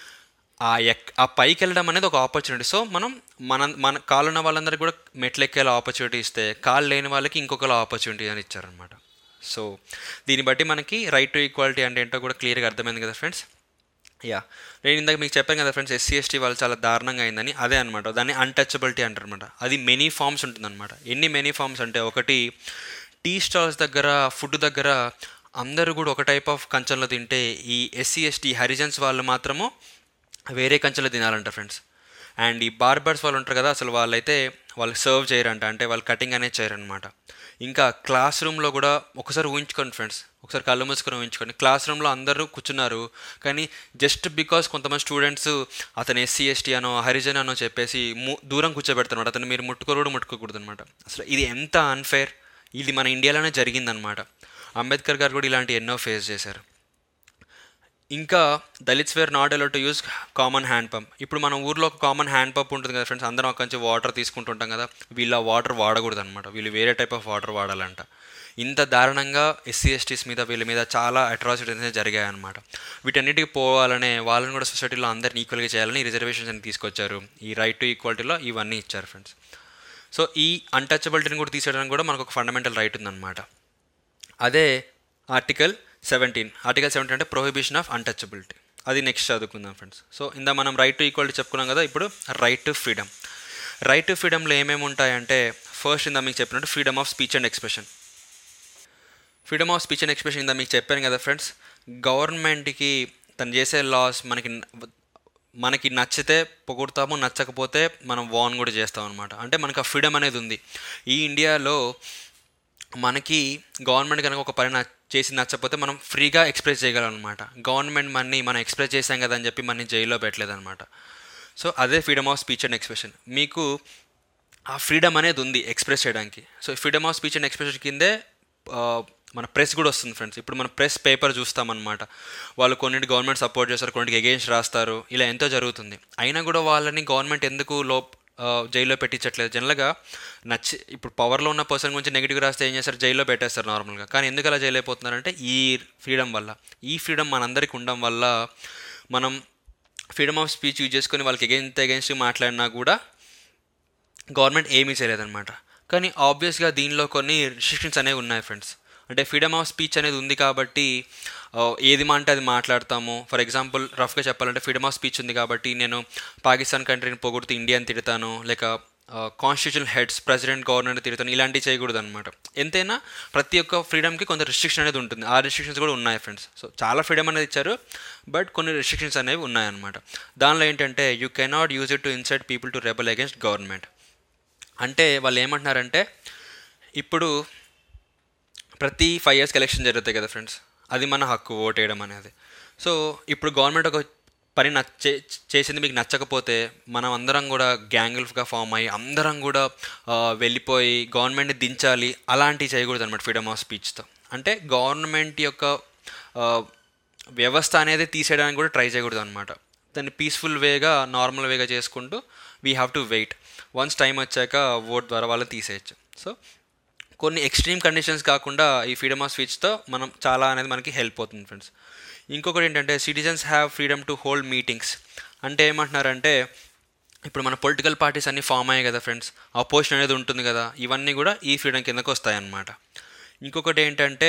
ఆ ఎక్ ఆ పైకి వెళ్ళడం అనేది ఒక ఆపర్చునిటీ సో మనం మన మన కాళ్ళు ఉన్న వాళ్ళందరికీ కూడా మెట్లు ఎక్కేలా ఆపర్చునిటీ ఇస్తే కాళ్ళు లేని వాళ్ళకి ఇంకొకలా ఆపర్చునిటీ అని ఇచ్చారనమాట సో దీన్ని బట్టి మనకి రైట్ టు ఈక్వాలిటీ అంటే ఏంటో కూడా క్లియర్గా అర్థమైంది కదా ఫ్రెండ్స్ యా నేను ఇందాక మీకు చెప్పాను కదా ఫ్రెండ్స్ ఎస్సీ ఎస్టీ వాళ్ళు చాలా దారుణంగా అయిందని అదే అనమాట దాన్ని అన్టచబిలిటీ అంటారు అనమాట అది మెనీ ఫామ్స్ ఉంటుందన్నమాట ఎన్ని మెనీ ఫామ్స్ అంటే ఒకటి టీ స్టాల్స్ దగ్గర ఫుడ్ దగ్గర అందరూ కూడా ఒక టైప్ ఆఫ్ కంచంలో తింటే ఈ ఎస్సీ ఎస్టీ హరిజన్స్ వాళ్ళు మాత్రము వేరే కంచెలో తినాలంట ఫ్రెండ్స్ అండ్ ఈ బార్బర్స్ వాళ్ళు ఉంటారు కదా అసలు వాళ్ళైతే వాళ్ళు సర్వ్ చేయరంట అంటే వాళ్ళు కటింగ్ అనేది చేయరనమాట ఇంకా క్లాస్ రూమ్లో కూడా ఒకసారి ఊహించుకోండి ఫ్రెండ్స్ ఒకసారి కళ్ళు మూసుకొని ఊహించుకోండి క్లాస్ రూమ్లో అందరూ కూర్చున్నారు కానీ జస్ట్ బికాస్ కొంతమంది స్టూడెంట్స్ అతను ఎస్సీ ఎస్టీ అనో హరిజన్ అనో చెప్పేసి ము దూరం కూర్చోబెడతారు అతను మీరు ముట్టుకోరు ముట్టుకోకూడదు అనమాట అసలు ఇది ఎంత అన్ఫేర్ ఇది మన ఇండియాలోనే జరిగిందనమాట అంబేద్కర్ గారు కూడా ఇలాంటి ఎన్నో ఫేస్ చేశారు ఇంకా Dalits were not allowed to use common hand pump ఇప్పుడు మన ఊర్లో ఒక కామన్ హ్యాండ్ పంప్ ఉంటుంది కదా ఫ్రెండ్స్ అందరం అక్కడి నుంచి వాటర్ తీసుకుంటుంటాం కదా వీళ్ళు ఆ వాటర్ వాడకూడదు అనమాట వీళ్ళు వేరే టైప్ ఆఫ్ వాటర్ వాడాలంట ఇంత దారుణంగా ఎస్సీ ఎస్టీస్ మీద వీళ్ళ మీద చాలా అట్రాసిటీస్ అనేది జరిగాయన్నమాట వీటన్నిటికి పోవాలనే వాళ్ళని కూడా సొసైటీలో అందరిని ఈక్వల్గా చేయాలని రిజర్వేషన్స్ అని తీసుకొచ్చారు ఈ రైట్ టు ఈక్వాలిటీలో ఇవన్నీ ఇచ్చారు ఫ్రెండ్స్ సో ఈ అన్టచబిలిటీని కూడా తీసేయడానికి కూడా మనకు ఒక ఫండమెంటల్ రైట్ ఉందన్నమాట అదే ఆర్టికల్ సెవెంటీన్ ఆర్టికల్ సెవెంటీన్ అంటే ప్రొహిబిషన్ ఆఫ్ అన్టచబిలిటీ అది నెక్స్ట్ చదువుకుందాం ఫ్రెండ్స్ సో ఇందా మనం రైట్ టు ఈక్వాలిటీ చెప్పుకున్నాం కదా ఇప్పుడు right to freedom right to ఫ్రీడమ్లో ఏమేమి ఉంటాయంటే ఫస్ట్ ఇందా మీకు చెప్పినట్టు freedom of speech and expression freedom of speech and expression ఇందా మీకు చెప్పాను కదా ఫ్రెండ్స్ గవర్నమెంట్కి తను చేసే లాస్ మనకి మనకి నచ్చితే పొగుడతాము నచ్చకపోతే మనం వాన్ కూడా చేస్తాం అనమాట అంటే మనకు ఆ ఫ్రీడమ్ అనేది ఉంది ఈ ఇండియాలో మనకి గవర్నమెంట్ కనుక ఒక పని న- చేసి నచ్చకపోతే మనం ఫ్రీగా ఎక్స్ప్రెస్ చేయగలం అనమాట గవర్నమెంట్ మన్ని మనం ఎక్స్ప్రెస్ చేసాం కదా అని చెప్పి మన జైల్లో పెట్టలేదన్నమాట సో అదే freedom of speech and expression మీకు ఆ ఫ్రీడమ్ అనేది ఉంది ఎక్స్ప్రెస్ చేయడానికి so freedom of speech and expression కిందే మన ప్రెస్ కూడా వస్తుంది ఫ్రెండ్స్ ఇప్పుడు మన ప్రెస్ పేపర్ చూస్తామన్నమాట వాళ్ళు కొన్నిటి గవర్నమెంట్ సపోర్ట్ చేస్తారు కొన్నిటికి ఎగెయిన్స్ రాస్తారు ఇలా ఎంతో జరుగుతుంది అయినా కూడా వాళ్ళని గవర్నమెంట్ ఎందుకు లో ఆ, జైల్లో పెట్టించట్లేదు జనరల్గా నచ్చి ఇప్పుడు పవర్లో ఉన్న పర్సన్ గురించి నెగిటివ్ రాస్తే ఏం చేస్తారు జైల్లో పెట్టేస్తారు నార్మల్గా కానీ ఎందుకు అలా జైలు అయిపోతున్నారంటే ఈ ఫ్రీడమ్ వల్ల ఈ ఫ్రీడమ్ మనందరికి ఉండడం వల్ల మనం ఫ్రీడమ్ ఆఫ్ స్పీచ్ యూజ్ చేసుకొని వాళ్ళకి ఎగెన్స్ట్ ఎగెన్స్ట్ మాట్లాడినా కూడా గవర్నమెంట్ ఏమీ చేయలేదన్నమాట కానీ ఆబ్వియస్గా దీనిలో కొన్ని రిస్ట్రిక్షన్స్ అనేవి ఉన్నాయి ఫ్రెండ్స్ అంటే ఫ్రీడమ్ ఆఫ్ స్పీచ్ అనేది ఉంది కాబట్టి ఆ, ఏది మా అంటే అది మాట్లాడతాము ఫర్ ఎగ్జాంపుల్ రఫ్గా చెప్పాలంటే ఫ్రీడమ్ ఆఫ్ స్పీచ్ ఉంది కాబట్టి నేను పాకిస్తాన్ కంట్రీని పొగుడుతూ ఇండియాని తిడతాను లేక కాన్స్టిట్యూషన్ హెడ్స్ ప్రెసిడెంట్ గవర్నర్ తిడతాను ఇలాంటివి చేయకూడదు అనమాట ఎంతైనా ప్రతి ఒక్క ఫ్రీడమ్కి కొంత రిస్ట్రిక్షన్ అనేది ఉంటుంది ఆ రిస్ట్రిక్షన్స్ కూడా ఉన్నాయి ఫ్రెండ్స్ సో చాలా ఫ్రీడమ్ అనేది ఇచ్చారు బట్ కొన్ని రిస్ట్రిక్షన్స్ అనేవి ఉన్నాయన్నమాట దానిలో ఏంటంటే you cannot use it to incite people to rebel against government అంటే వాళ్ళు ఏమంటున్నారంటే ఇప్పుడు ప్రతి ఫైవ్ ఇయర్స్కి ఎలక్షన్ జరుగుతాయి కదా ఫ్రెండ్స్ అది మన హక్కు ఓట్ వేయడం అనేది సో ఇప్పుడు గవర్నమెంట్ ఒక పని నచ్చే చేసింది మీకు నచ్చకపోతే మనం అందరం కూడా గ్యాంగుల్ఫ్గా ఫామ్ అయ్యి అందరం కూడా ఆ, వెళ్ళిపోయి గవర్నమెంట్ని దించాలి అలాంటివి చేయకూడదు అనమాట ఫ్రీడమ్ ఆఫ్ స్పీచ్తో అంటే గవర్నమెంట్ యొక్క ఆ, వ్యవస్థ అనేది తీసేయడానికి కూడా ట్రై చేయకూడదు అనమాట దాన్ని పీస్ఫుల్ వేగా నార్మల్ వేగా చేసుకుంటూ we have to wait once time వచ్చాక ఓట్ ద్వారా వాళ్ళని తీసేయచ్చు సో కొన్ని ఎక్స్ట్రీమ్ కండిషన్స్ కాకుండా ఈ ఫ్రీడమ్ ఆఫ్ స్పీచ్తో మనం చాలా అనేది మనకి హెల్ప్ అవుతుంది ఫ్రెండ్స్ ఇంకొకటి ఏంటంటే citizens have freedom to hold meetings అంటే ఏమంటున్నారంటే ఇప్పుడు మన పొలిటికల్ పార్టీస్ అన్నీ ఫామ్ అయ్యాయి కదా ఫ్రెండ్స్ అపోజిషన్ అనేది ఉంటుంది కదా ఇవన్నీ కూడా ఈ ఫ్రీడమ్ కిందకు వస్తాయన్నమాట ఇంకొకటి ఏంటంటే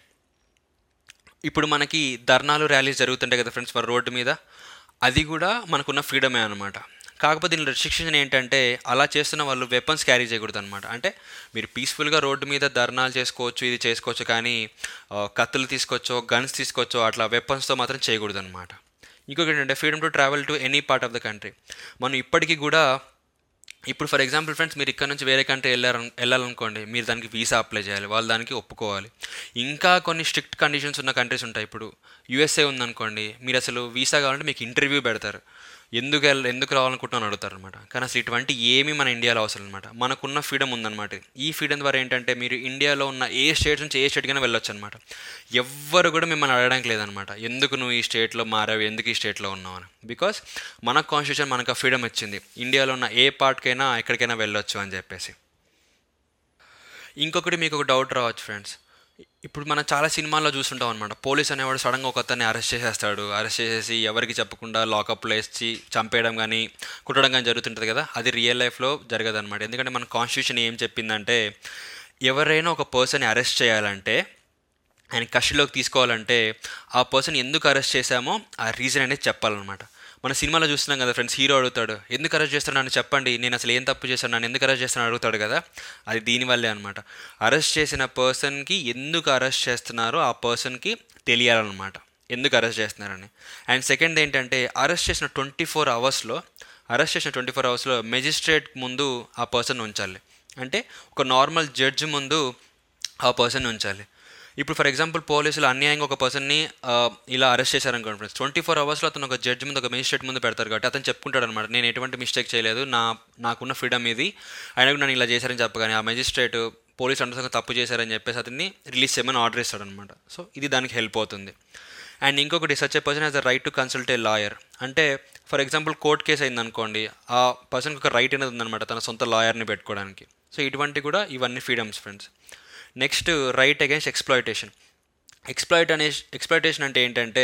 ఇప్పుడు మనకి ధర్నాలు ర్యాలీస్ జరుగుతుంటాయి కదా ఫ్రెండ్స్ మరి రోడ్డు మీద అది కూడా మనకున్న ఫ్రీడమే అనమాట కాకపోతే దీని రిస్ట్రిక్షన్ ఏంటంటే అలా చేస్తున్న వాళ్ళు వెపన్స్ క్యారీ చేయకూడదు అనమాట అంటే మీరు పీస్ఫుల్గా రోడ్డు మీద ధర్నాలు చేసుకోవచ్చు ఇది చేసుకోవచ్చు కానీ ఆ, కత్తులు తీసుకోవచ్చో గన్స్ తీసుకోవచ్చో అట్లా వెపన్స్తో మాత్రం చేయకూడదు అనమాట ఇంకొకటి ఏంటంటే freedom to travel to any part of the country మనం ఇప్పటికీ కూడా ఇప్పుడు ఫర్ ఎగ్జాంపుల్ ఫ్రెండ్స్ మీరు ఇక్కడ నుంచి వేరే కంట్రీ వెళ్ళారు వెళ్ళాలనుకోండి మీరు దానికి వీసా అప్లై చేయాలి వాళ్ళు దానికి ఒప్పుకోవాలి ఇంకా కొన్ని స్ట్రిక్ట్ కండిషన్స్ ఉన్న కంట్రీస్ ఉంటాయి ఇప్పుడు యూఎస్ఏ ఉందనుకోండి మీరు అసలు వీసా కావాలంటే మీకు ఇంటర్వ్యూ పెడతారు ఎందుకు వెళ్ళ ఎందుకు రావాలనుకుంటున్నాను అడుగుతారు అనమాట కానీ అసలు ఇటువంటి ఏమీ మన ఇండియాలో అవసరం అనమాట మనకున్న ఫ్రీడమ్ ఉందన్నమాట ఇది. ఈ ఫ్రీడమ్ ద్వారా ఏంటంటే మీరు ఇండియాలో ఉన్న ఏ స్టేట్ నుంచి ఏ స్టేట్కైనా వెళ్ళొచ్చు అనమాట ఎవ్వరు కూడా మిమ్మల్ని అడగడానికి లేదనమాట ఎందుకు నువ్వు ఈ స్టేట్లో మారావు ఎందుకు ఈ స్టేట్లో ఉన్నావు అని బికాస్ మన కాన్స్టిట్యూషన్ మనకు ఆ ఫ్రీడమ్ ఇచ్చింది ఇండియాలో ఉన్న ఏ పార్ట్కైనా ఎక్కడికైనా వెళ్ళొచ్చు అని చెప్పేసి ఇంకొకటి మీకు ఒక డౌట్ రావచ్చు ఫ్రెండ్స్ ఇప్పుడు మనం చాలా సినిమాల్లో చూస్తుంటాం అనమాట పోలీస్ అనేవాడు సడన్గా ఒక అతన్ని అరెస్ట్ చేసేస్తాడు అరెస్ట్ చేసేసి ఎవరికి చెప్పకుండా లాకప్లో వేసి చంపేయడం కానీ కుట్టడం కానీ జరుగుతుంటుంది కదా అది రియల్ లైఫ్లో జరగదు అనమాట ఎందుకంటే మన కాన్స్టిట్యూషన్ ఏం చెప్పిందంటే ఎవరైనా ఒక పర్సన్ని అరెస్ట్ చేయాలంటే ఆయన కస్టడీలోకి తీసుకోవాలంటే ఆ పర్సన్ ఎందుకు అరెస్ట్ చేశామో ఆ రీజన్ అనేది చెప్పాలన్నమాట మన సినిమాలో చూస్తున్నాం కదా ఫ్రెండ్స్ హీరో అడుగుతాడు ఎందుకు అరెస్ట్ చేస్తాడు నన్ను చెప్పండి నేను అసలు ఏం తప్పు చేశాను నన్ను ఎందుకు అరెస్ట్ చేస్తాను అడుగుతాడు కదా అది దీనివల్లే అనమాట అరెస్ట్ చేసిన పర్సన్కి ఎందుకు అరెస్ట్ చేస్తున్నారో ఆ పర్సన్కి తెలియాలన్నమాట ఎందుకు అరెస్ట్ చేస్తున్నారని అండ్ సెకండ్ ఏంటంటే అరెస్ట్ చేసిన ట్వంటీ ఫోర్ అవర్స్లో అరెస్ట్ చేసిన ట్వంటీ ఫోర్ అవర్స్లో మెజిస్ట్రేట్ ముందు ఆ పర్సన్ ఉంచాలి అంటే ఒక నార్మల్ జడ్జి ముందు ఆ పర్సన్ ఉంచాలి ఇప్పుడు ఫర్ ఎగ్జాంపుల్ పోలీసులు అన్యాయంగా ఒక పర్సన్ని ఆ, ఇలా అరెస్ట్ చేశారనుకోండి ఫ్రెండ్స్ ట్వంటీ ఫోర్ అవర్స్లో అతను ఒక జడ్జి ముందు ఒక మెజిస్ట్రేట్ ముందు పెడతారు కాబట్టి అతను చెప్పుకుంటాడు అనమాట నేను ఎటువంటి మిస్టేక్ చేయలేదు నా నాకున్న ఫ్రీడమ్ ఇది అయినా కూడా నన్ను ఇలా చేశారని చెప్పగానే ఆ మెజిస్ట్రేట్ పోలీస్ అండర్సంగా తప్పు చేశారని చెప్పేసి అతన్ని రిలీజ్ చేయమని ఆర్డర్ ఇస్తాడనమాట సో ఇది దానికి హెల్ప్ అవుతుంది అండ్ ఇంకొకటి such a person has the right to consult a lawyer అంటే ఫర్ ఎగ్జాంపుల్ కోర్ట్ కేసు అయిందనుకోండి ఆ పర్సన్కి ఒక రైట్ అనేది ఉందన్నమాట తన సొంత లాయర్ని పెట్టుకోవడానికి సో ఇటువంటి కూడా ఇవన్నీ freedoms friends next right against exploitation exploit అనే ఎక్స్ప్లాయిటేషన్ అంటే ఏంటంటే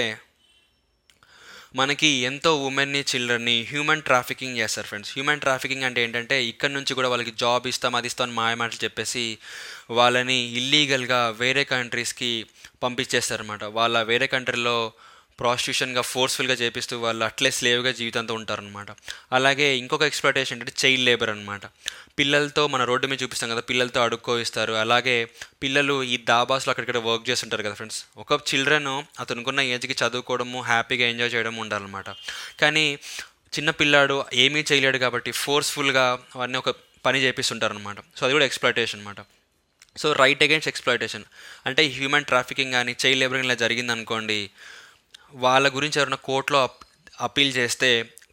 మనకి ఎంతో ఉమెన్ని చిల్డ్రన్ని హ్యూమన్ ట్రాఫికింగ్ చేస్తారు ఫ్రెండ్స్ హ్యూమన్ ట్రాఫికింగ్ అంటే ఏంటంటే ఇక్కడ నుంచి కూడా వాళ్ళకి జాబ్ ఇస్తాం అది ఇస్తాం అని మాయ మాటలు చెప్పేసి వాళ్ళని ఇల్లీగల్గా వేరే కంట్రీస్కి పంపించేస్తారనమాట వాళ్ళ వేరే కంట్రీలో ప్రాస్టిట్యూషన్గా ఫోర్స్ఫుల్గా చేపిస్తూ వాళ్ళు అట్లే స్లేవ్గా జీవితంతో ఉంటారనమాట అలాగే ఇంకొక ఎక్స్ప్లాటేషన్ అంటే చైల్డ్ లేబర్ అనమాట పిల్లలతో మన రోడ్డు మీద చూపిస్తాం కదా పిల్లలతో అడుక్కోయిస్తారు అలాగే పిల్లలు ఈ దాబాస్లో అక్కడిక్కడ వర్క్ చేస్తుంటారు కదా ఫ్రెండ్స్ ఒక చిల్డ్రన్ అతనుకున్న ఏజ్కి చదువుకోవడము హ్యాపీగా ఎంజాయ్ చేయడం ఉండాలన్నమాట కానీ చిన్న పిల్లాడు ఏమీ చేయలేడు కాబట్టి ఫోర్స్ఫుల్గా అవన్నీ ఒక పని చేపిస్తుంటారనమాట సో అది కూడా ఎక్స్ప్లాయిటేషన్ అనమాట సో రైట్ అగేన్స్ట్ ఎక్స్ప్లాయిటేషన్ అంటే హ్యూమన్ ట్రాఫికింగ్ కానీ చైల్డ్ లేబరింగ్ ఇలా జరిగిందనుకోండి వాళ్ళ గురించి ఎవరైనా కోర్టులో అప్ అప్పీల్ చేస్తే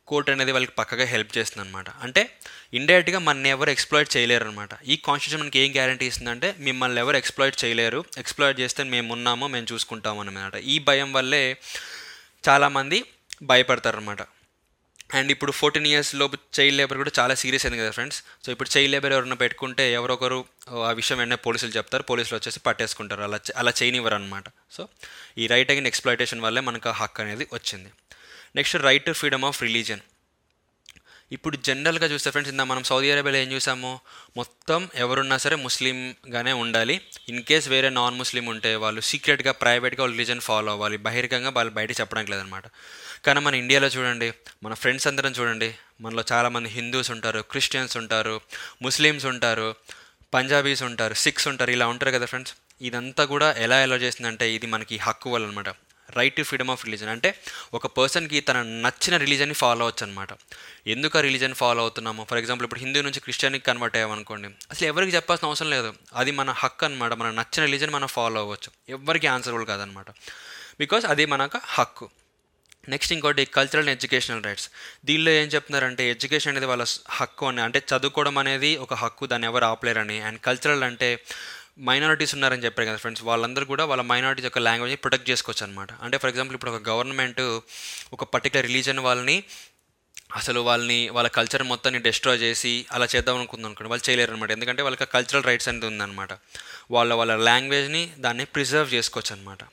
కోర్ట్ అనేది వాళ్ళకి పక్కగా హెల్ప్ చేస్తుంది అనమాట అంటే ఇండైరెక్ట్గా మన ఎవరు ఎక్స్ప్లాయిట్ చేయలేరు అనమాట ఈ కాన్స్టిట్యూషన్ మనకి ఏం గ్యారంటీ ఇస్తుందంటే మిమ్మల్ని ఎవరు ఎక్స్ప్లాయిట్ చేయలేరు ఎక్స్ప్లాయిట్ చేస్తే మేము ఉన్నామో మేము చూసుకుంటాం అనమాట ఈ భయం వల్లే చాలామంది భయపడతారనమాట అండ్ ఇప్పుడు ఫోర్టీన్ ఇయర్స్ లోపు చైల్డ్ లేబర్ కూడా చాలా సీరియస్ అయింది కదా ఫ్రెండ్స్ సో ఇప్పుడు చైల్డ్ లేబర్ ఎవరైనా పెట్టుకుంటే ఎవరొకరు ఆ విషయం వెంటనే పోలీసులు చెప్తారు పోలీసులు వచ్చేసి పట్టేసుకుంటారు అలా అలా చేయనివ్వరు అనమాట సో ఈ రైట్ అగైన్ ఎక్స్ప్లాయిటేషన్ వల్లే మనకు ఆ హక్ అనేది వచ్చింది next right to freedom of religion ఇప్పుడు జనరల్గా చూస్తే ఫ్రెండ్స్ ఇందా మనం సౌదీ అరేబియాలో ఏం చూసాము మొత్తం ఎవరున్నా సరే ముస్లింగానే ఉండాలి ఇన్ కేస్ వేరే నాన్ ముస్లిం ఉంటే వాళ్ళు సీక్రెట్గా ప్రైవేట్గా రిలీజన్ ఫాలో అవ్వాలి బహిరంగంగా వాళ్ళు బయట చెప్పడానికి లేదనమాట కానీ మన ఇండియాలో చూడండి మన ఫ్రెండ్స్ అందరం చూడండి మనలో చాలామంది హిందూస్ ఉంటారు క్రిస్టియన్స్ ఉంటారు ముస్లిమ్స్ ఉంటారు పంజాబీస్ ఉంటారు సిక్స్ ఉంటారు ఇలా ఉంటారు కదా ఫ్రెండ్స్ ఇదంతా కూడా ఎలా ఎలా చేసిందంటే ఇది మనకి హక్కు వల్ల అనమాట right to freedom of religion అంటే ఒక పర్సన్కి తన నచ్చిన రిలీజన్ని ఫాలో అవచ్చు అనమాట ఎందుకు ఆ రిలీజన్ ఫాలో అవుతున్నాము ఫర్ ఎగ్జాంపుల్ ఇప్పుడు హిందూ నుంచి క్రిస్టియన్కి కన్వర్ట్ అయ్యామనుకోండి అసలు ఎవరికి చెప్పాల్సిన అవసరం లేదు అది మన హక్కు అనమాట మన నచ్చిన రిలీజన్ మనం ఫాలో అవ్వచ్చు ఎవరికి ఆన్సరబుల్ కాదనమాట బికాస్ అది మనకు హక్కు నెక్స్ట్ ఇంకోటి కల్చరల్ అండ్ ఎడ్యుకేషనల్ రైట్స్ దీనిలో ఏం చెప్తున్నారంటే ఎడ్యుకేషన్ అనేది వాళ్ళ హక్కు అని అంటే చదువుకోవడం అనేది ఒక హక్కు దాన్ని ఎవరు ఆపలేరని అండ్ కల్చరల్ అంటే మైనారిటీస్ ఉన్నారని చెప్పారు కదా ఫ్రెండ్స్ వాళ్ళందరూ కూడా వాళ్ళ మైనారిటీస్ యొక్క లాంగ్వేజ్ని ప్రొటెక్ట్ చేసుకోవచ్చు అనమాట అంటే ఫర్ ఎగ్జాంపుల్ ఇప్పుడు ఒక గవర్నమెంట్ ఒక పర్టికులర్ రిలీజన్ వాళ్ళని అసలు వాళ్ళని వాళ్ళ కల్చర్ మొత్తాన్ని డిస్ట్రాయ్ చేసి అలా చేద్దాం అనుకుందాం అనుకోండి వాళ్ళు చేయలేరు అనమాట ఎందుకంటే వాళ్ళకి కల్చరల్ రైట్స్ అనేది ఉందన్నమాట వాళ్ళ వాళ్ళ లాంగ్వేజ్ని దాన్ని ప్రిజర్వ్ చేసుకోవచ్చు అనమాట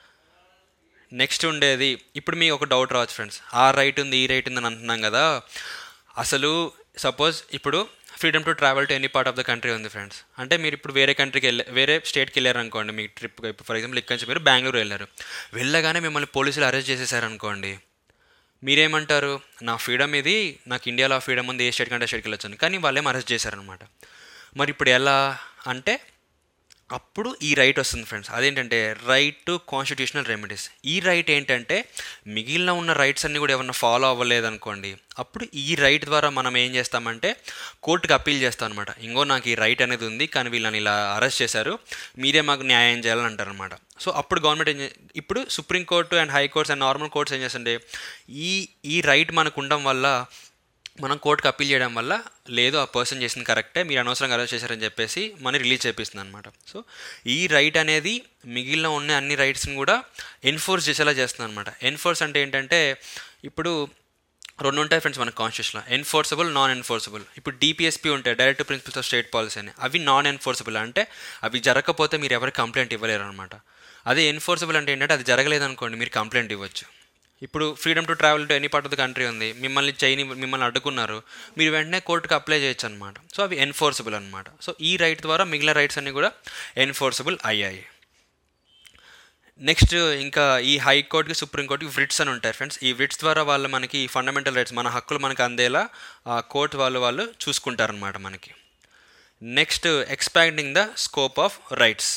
నెక్స్ట్ ఉండేది ఇప్పుడు మీకు ఒక డౌట్ రావచ్చు ఫ్రెండ్స్ ఆ రైట్ ఉంది ఈ రైట్ ఉంది అని అంటున్నాం కదా అసలు సపోజ్ ఇప్పుడు freedom to travel to any part of the country ఉంది ఫ్రెండ్స్ అంటే మీరు ఇప్పుడు వేరే కంట్రీకి వెళ్ళి వేరే స్టేట్కి వెళ్ళారు అనుకోండి మీ ట్రిప్ ఫర్ ఎగ్జాంపుల్ ఇక్కడి నుంచి మీరు బెంగళూరు వెళ్ళారు వెళ్ళగానే మిమ్మల్ని పోలీసులు అరెస్ట్ చేసేసారనుకోండి మీరేమంటారు నా ఫ్రీడమ్ ఇది నాకు ఇండియాలో ఫ్రీడమ్ ఉంది ఏ స్టేట్ కంటే స్టేట్కి వెళ్ళొచ్చు కానీ వాళ్ళేం అరెస్ట్ చేశారనమాట మరి ఇప్పుడు ఎలా అంటే అప్పుడు ఈ రైట్ వస్తుంది ఫ్రెండ్స్ అదేంటంటే రైట్ టు కాన్స్టిట్యూషనల్ రెమెడీస్ ఈ రైట్ ఏంటంటే మిగిలిన ఉన్న రైట్స్ అన్నీ కూడా ఏమన్నా ఫాలో అవ్వలేదనుకోండి అప్పుడు ఈ రైట్ ద్వారా మనం ఏం చేస్తామంటే కోర్టుకి అప్పీల్ చేస్తాం అనమాట ఇంకో నాకు ఈ రైట్ అనేది ఉంది కానీ వీళ్ళని ఇలా అరెస్ట్ చేశారు మీరే మాకు న్యాయం చేయాలని అంటారు అనమాట సో అప్పుడు గవర్నమెంట్ ఏం ఇప్పుడు supreme court and high courts and normal courts ఏం చేస్తుంటే ఈ ఈ రైట్ మనకు ఉండడం వల్ల మనం కోర్టుకి అప్పీల్ చేయడం వల్ల లేదు ఆ పర్సన్ చేసింది కరెక్టే మీరు అనవసరంగా అరెస్ట్ చేశారని చెప్పేసి మనీ రిలీజ్ చేపిస్తుంది అనమాట సో ఈ రైట్ అనేది మిగిలిన ఉన్న అన్ని రైట్స్ని కూడా ఎన్ఫోర్స్ చేసేలా చేస్తుంది అనమాట ఎన్ఫోర్స్ అంటే ఏంటంటే ఇప్పుడు రెండు ఉంటాయి ఫ్రెండ్స్ మన కాన్స్టిట్యూషన్లో ఎన్ఫోర్సబుల్ నాన్ ఎన్ఫోర్సబుల్ ఇప్పుడు డిపిఎస్పీ ఉంటాయి directive principles of state policy అని అవి నాన్ ఎన్ఫోర్సబుల్ అంటే అవి జరగకపోతే మీరు ఎవరికి కంప్లైంట్ ఇవ్వలేరు అనమాట అదే ఎన్ఫోర్సబుల్ అంటే ఏంటంటే అది జరగలేదనుకోండి మీరు కంప్లైంట్ ఇవ్వచ్చు ఇప్పుడు freedom to travel to any part of the country ఉంది మిమ్మల్ని చైని మిమ్మల్ని అడ్డుకున్నారు మీరు వెంటనే కోర్టుకి అప్లై చేయొచ్చు అనమాట సో అవి ఎన్ఫోర్సబుల్ అనమాట సో ఈ రైట్ ద్వారా మిగిలిన రైట్స్ అన్నీ కూడా ఎన్ఫోర్సబుల్ అయ్యాయి నెక్స్ట్ ఇంకా ఈ హైకోర్టుకి సుప్రీంకోర్టుకి వ్రిట్స్ అని ఉంటాయి ఫ్రెండ్స్ ఈ వ్రిట్స్ ద్వారా వాళ్ళు మనకి ఫండమెంటల్ రైట్స్ మన హక్కులు మనకు అందేలా ఆ కోర్టు వాళ్ళు వాళ్ళు చూసుకుంటారనమాట మనకి next expanding the scope of rights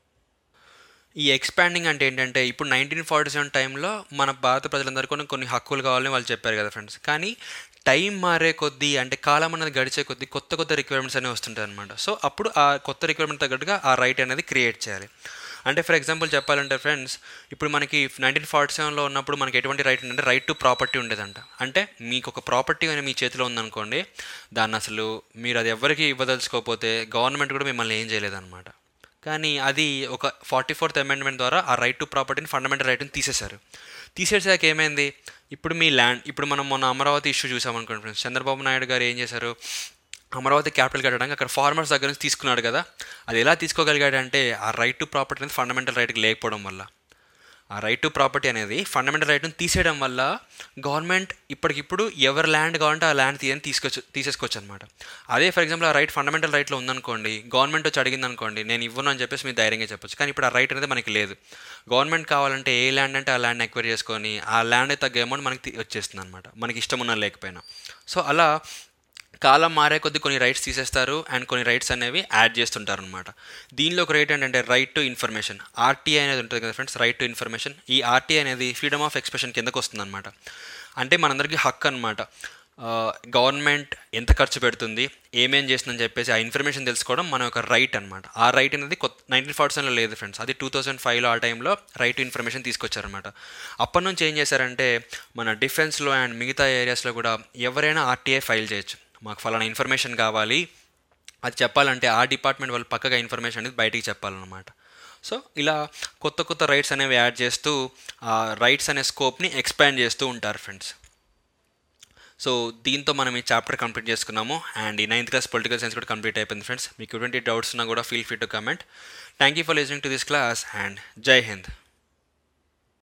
ఈ ఎక్స్పాండింగ్ అంటే ఏంటంటే ఇప్పుడు నైన్టీన్ ఫార్టీ సెవెన్ టైంలో మన భారత ప్రజలందరికీ కొన్ని కొన్ని హక్కులు కావాలని వాళ్ళు చెప్పారు కదా ఫ్రెండ్స్ కానీ టైం మారే కొద్దీ అంటే కాలం అనేది గడిచే కొద్దీ కొత్త కొత్త రిక్వైర్మెంట్స్ అనేవి వస్తుంటాయి అనమాట సో అప్పుడు ఆ కొత్త రిక్వైర్మెంట్ తగ్గట్టుగా ఆ రైట్ అనేది క్రియేట్ చేయాలి అంటే ఫర్ ఎగ్జాంపుల్ చెప్పాలంటే ఫ్రెండ్స్ ఇప్పుడు మనకి నైన్టీన్ ఫార్టీ సెవెన్లో ఉన్నప్పుడు మనకి ఎటువంటి రైట్ ఉందంటే రైట్ టు ప్రాపర్టీ ఉండేదంట అంటే మీకు ఒక ప్రాపర్టీ అని మీ చేతిలో ఉందనుకోండి దాన్ని అసలు మీరు అది ఎవరికి ఇవ్వదలుచుకోకపోతే గవర్నమెంట్ కూడా మిమ్మల్ని ఏం చేయలేదన్నమాట కానీ అది ఒక ఫార్టీ ఫోర్త్ అమెండ్మెంట్ ద్వారా ఆ రైట్ టు ప్రాపర్టీని ఫండమెంటల్ రైట్ని తీసేశారు తీసేసాక ఏమైంది ఇప్పుడు మీ ల్యాండ్ ఇప్పుడు మనం మొన్న అమరావతి ఇష్యూ చూసామనుకోండి ఫ్రెండ్స్ చంద్రబాబు నాయుడు గారు ఏం చేశారు అమరావతి క్యాపిటల్ కట్టడానికి అక్కడ ఫార్మర్స్ దగ్గర నుంచి తీసుకున్నాడు కదా అది ఎలా తీసుకోగలిగాడు అంటే ఆ రైట్ టు ప్రాపర్టీ అనేది ఫండమెంటల్ రైట్కి లేకపోవడం వల్ల ఆ రైట్ టు ప్రాపర్టీ అనేది ఫండమెంటల్ రైట్ని తీసేయడం వల్ల గవర్నమెంట్ ఇప్పటికిప్పుడు ఎవరి ల్యాండ్ కావాలంటే ఆ ల్యాండ్ తీయని తీసుకొచ్చు తీసేసుకోవచ్చు అనమాట అదే ఫర్ ఎగ్జాంపుల్ ఆ రైట్ ఫండమెంటల్ రైట్లో ఉందనుకోండి గవర్నమెంట్ వచ్చి అడిగింది అనుకోండి నేను ఇవ్వను అని చెప్పేసి మీరు ధైర్యంగా చెప్పొచ్చు కానీ ఇప్పుడు ఆ రైట్ అనేది మనకి లేదు గవర్నమెంట్ కావాలంటే ఏ ల్యాండ్ అంటే ఆ ల్యాండ్ ఎక్వైర్ చేసుకొని ఆ ల్యాండ్ తగ్గ అమౌంట్ మనకి వచ్చేస్తుంది అనమాట మనకి ఇష్టం ఉన్నా లేకపోయినా సో అలా కాలం మారే కొద్ది కొన్ని రైట్స్ తీసేస్తారు అండ్ కొన్ని రైట్స్ అనేవి యాడ్ చేస్తుంటారు అనమాట దీనిలో ఒక రైట్ ఏంటంటే రైట్ టు ఇన్ఫర్మేషన్ ఆర్టీఐ అనేది ఉంటుంది కదా ఫ్రెండ్స్ రైట్ టు ఇన్ఫర్మేషన్ ఈ ఆర్టీఐ అనేది ఫ్రీడమ్ ఆఫ్ ఎక్స్ప్రెషన్ కిందకు వస్తుంది అనమాట అంటే మనందరికీ హక్కు అనమాట గవర్నమెంట్ ఎంత ఖర్చు పెడుతుంది ఏమేం చేస్తుందని చెప్పేసి ఆ ఇన్ఫర్మేషన్ తెలుసుకోవడం మన యొక్క రైట్ అనమాట ఆ రైట్ అనేది కొత్త నైన్టీన్ ఫార్టీ సెవెన్లో లేదు ఫ్రెండ్స్ అది టూ థౌసండ్ ఫైవ్లో ఆ టైంలో రైట్ టు ఇన్ఫర్మేషన్ తీసుకొచ్చారనమాట అప్పటి నుంచి ఏం చేశారంటే మన డిఫెన్స్లో అండ్ మిగతా ఏరియాస్లో కూడా ఎవరైనా ఆర్టీఐ ఫైల్ చేయొచ్చు మాకు ఫలానా ఇన్ఫర్మేషన్ కావాలి అది చెప్పాలంటే ఆ డిపార్ట్మెంట్ వాళ్ళు పక్కగా ఇన్ఫర్మేషన్ అనేది బయటికి చెప్పాలన్నమాట సో ఇలా కొత్త కొత్త రైట్స్ అనేవి యాడ్ చేస్తూ ఆ రైట్స్ అనే స్కోప్ని ఎక్స్పాండ్ చేస్తూ ఉంటారు ఫ్రెండ్స్ సో దీంతో మనం ఈ చాప్టర్ కంప్లీట్ చేసుకున్నాము అండ్ ఈ నైన్త్ క్లాస్ పొలిటికల్ సైన్స్ కూడా కంప్లీట్ అయిపోయింది ఫ్రెండ్స్ మీకు ఎటువంటి డౌట్స్ ఉన్నా కూడా feel free to comment thank you for listening to this class and Jai Hind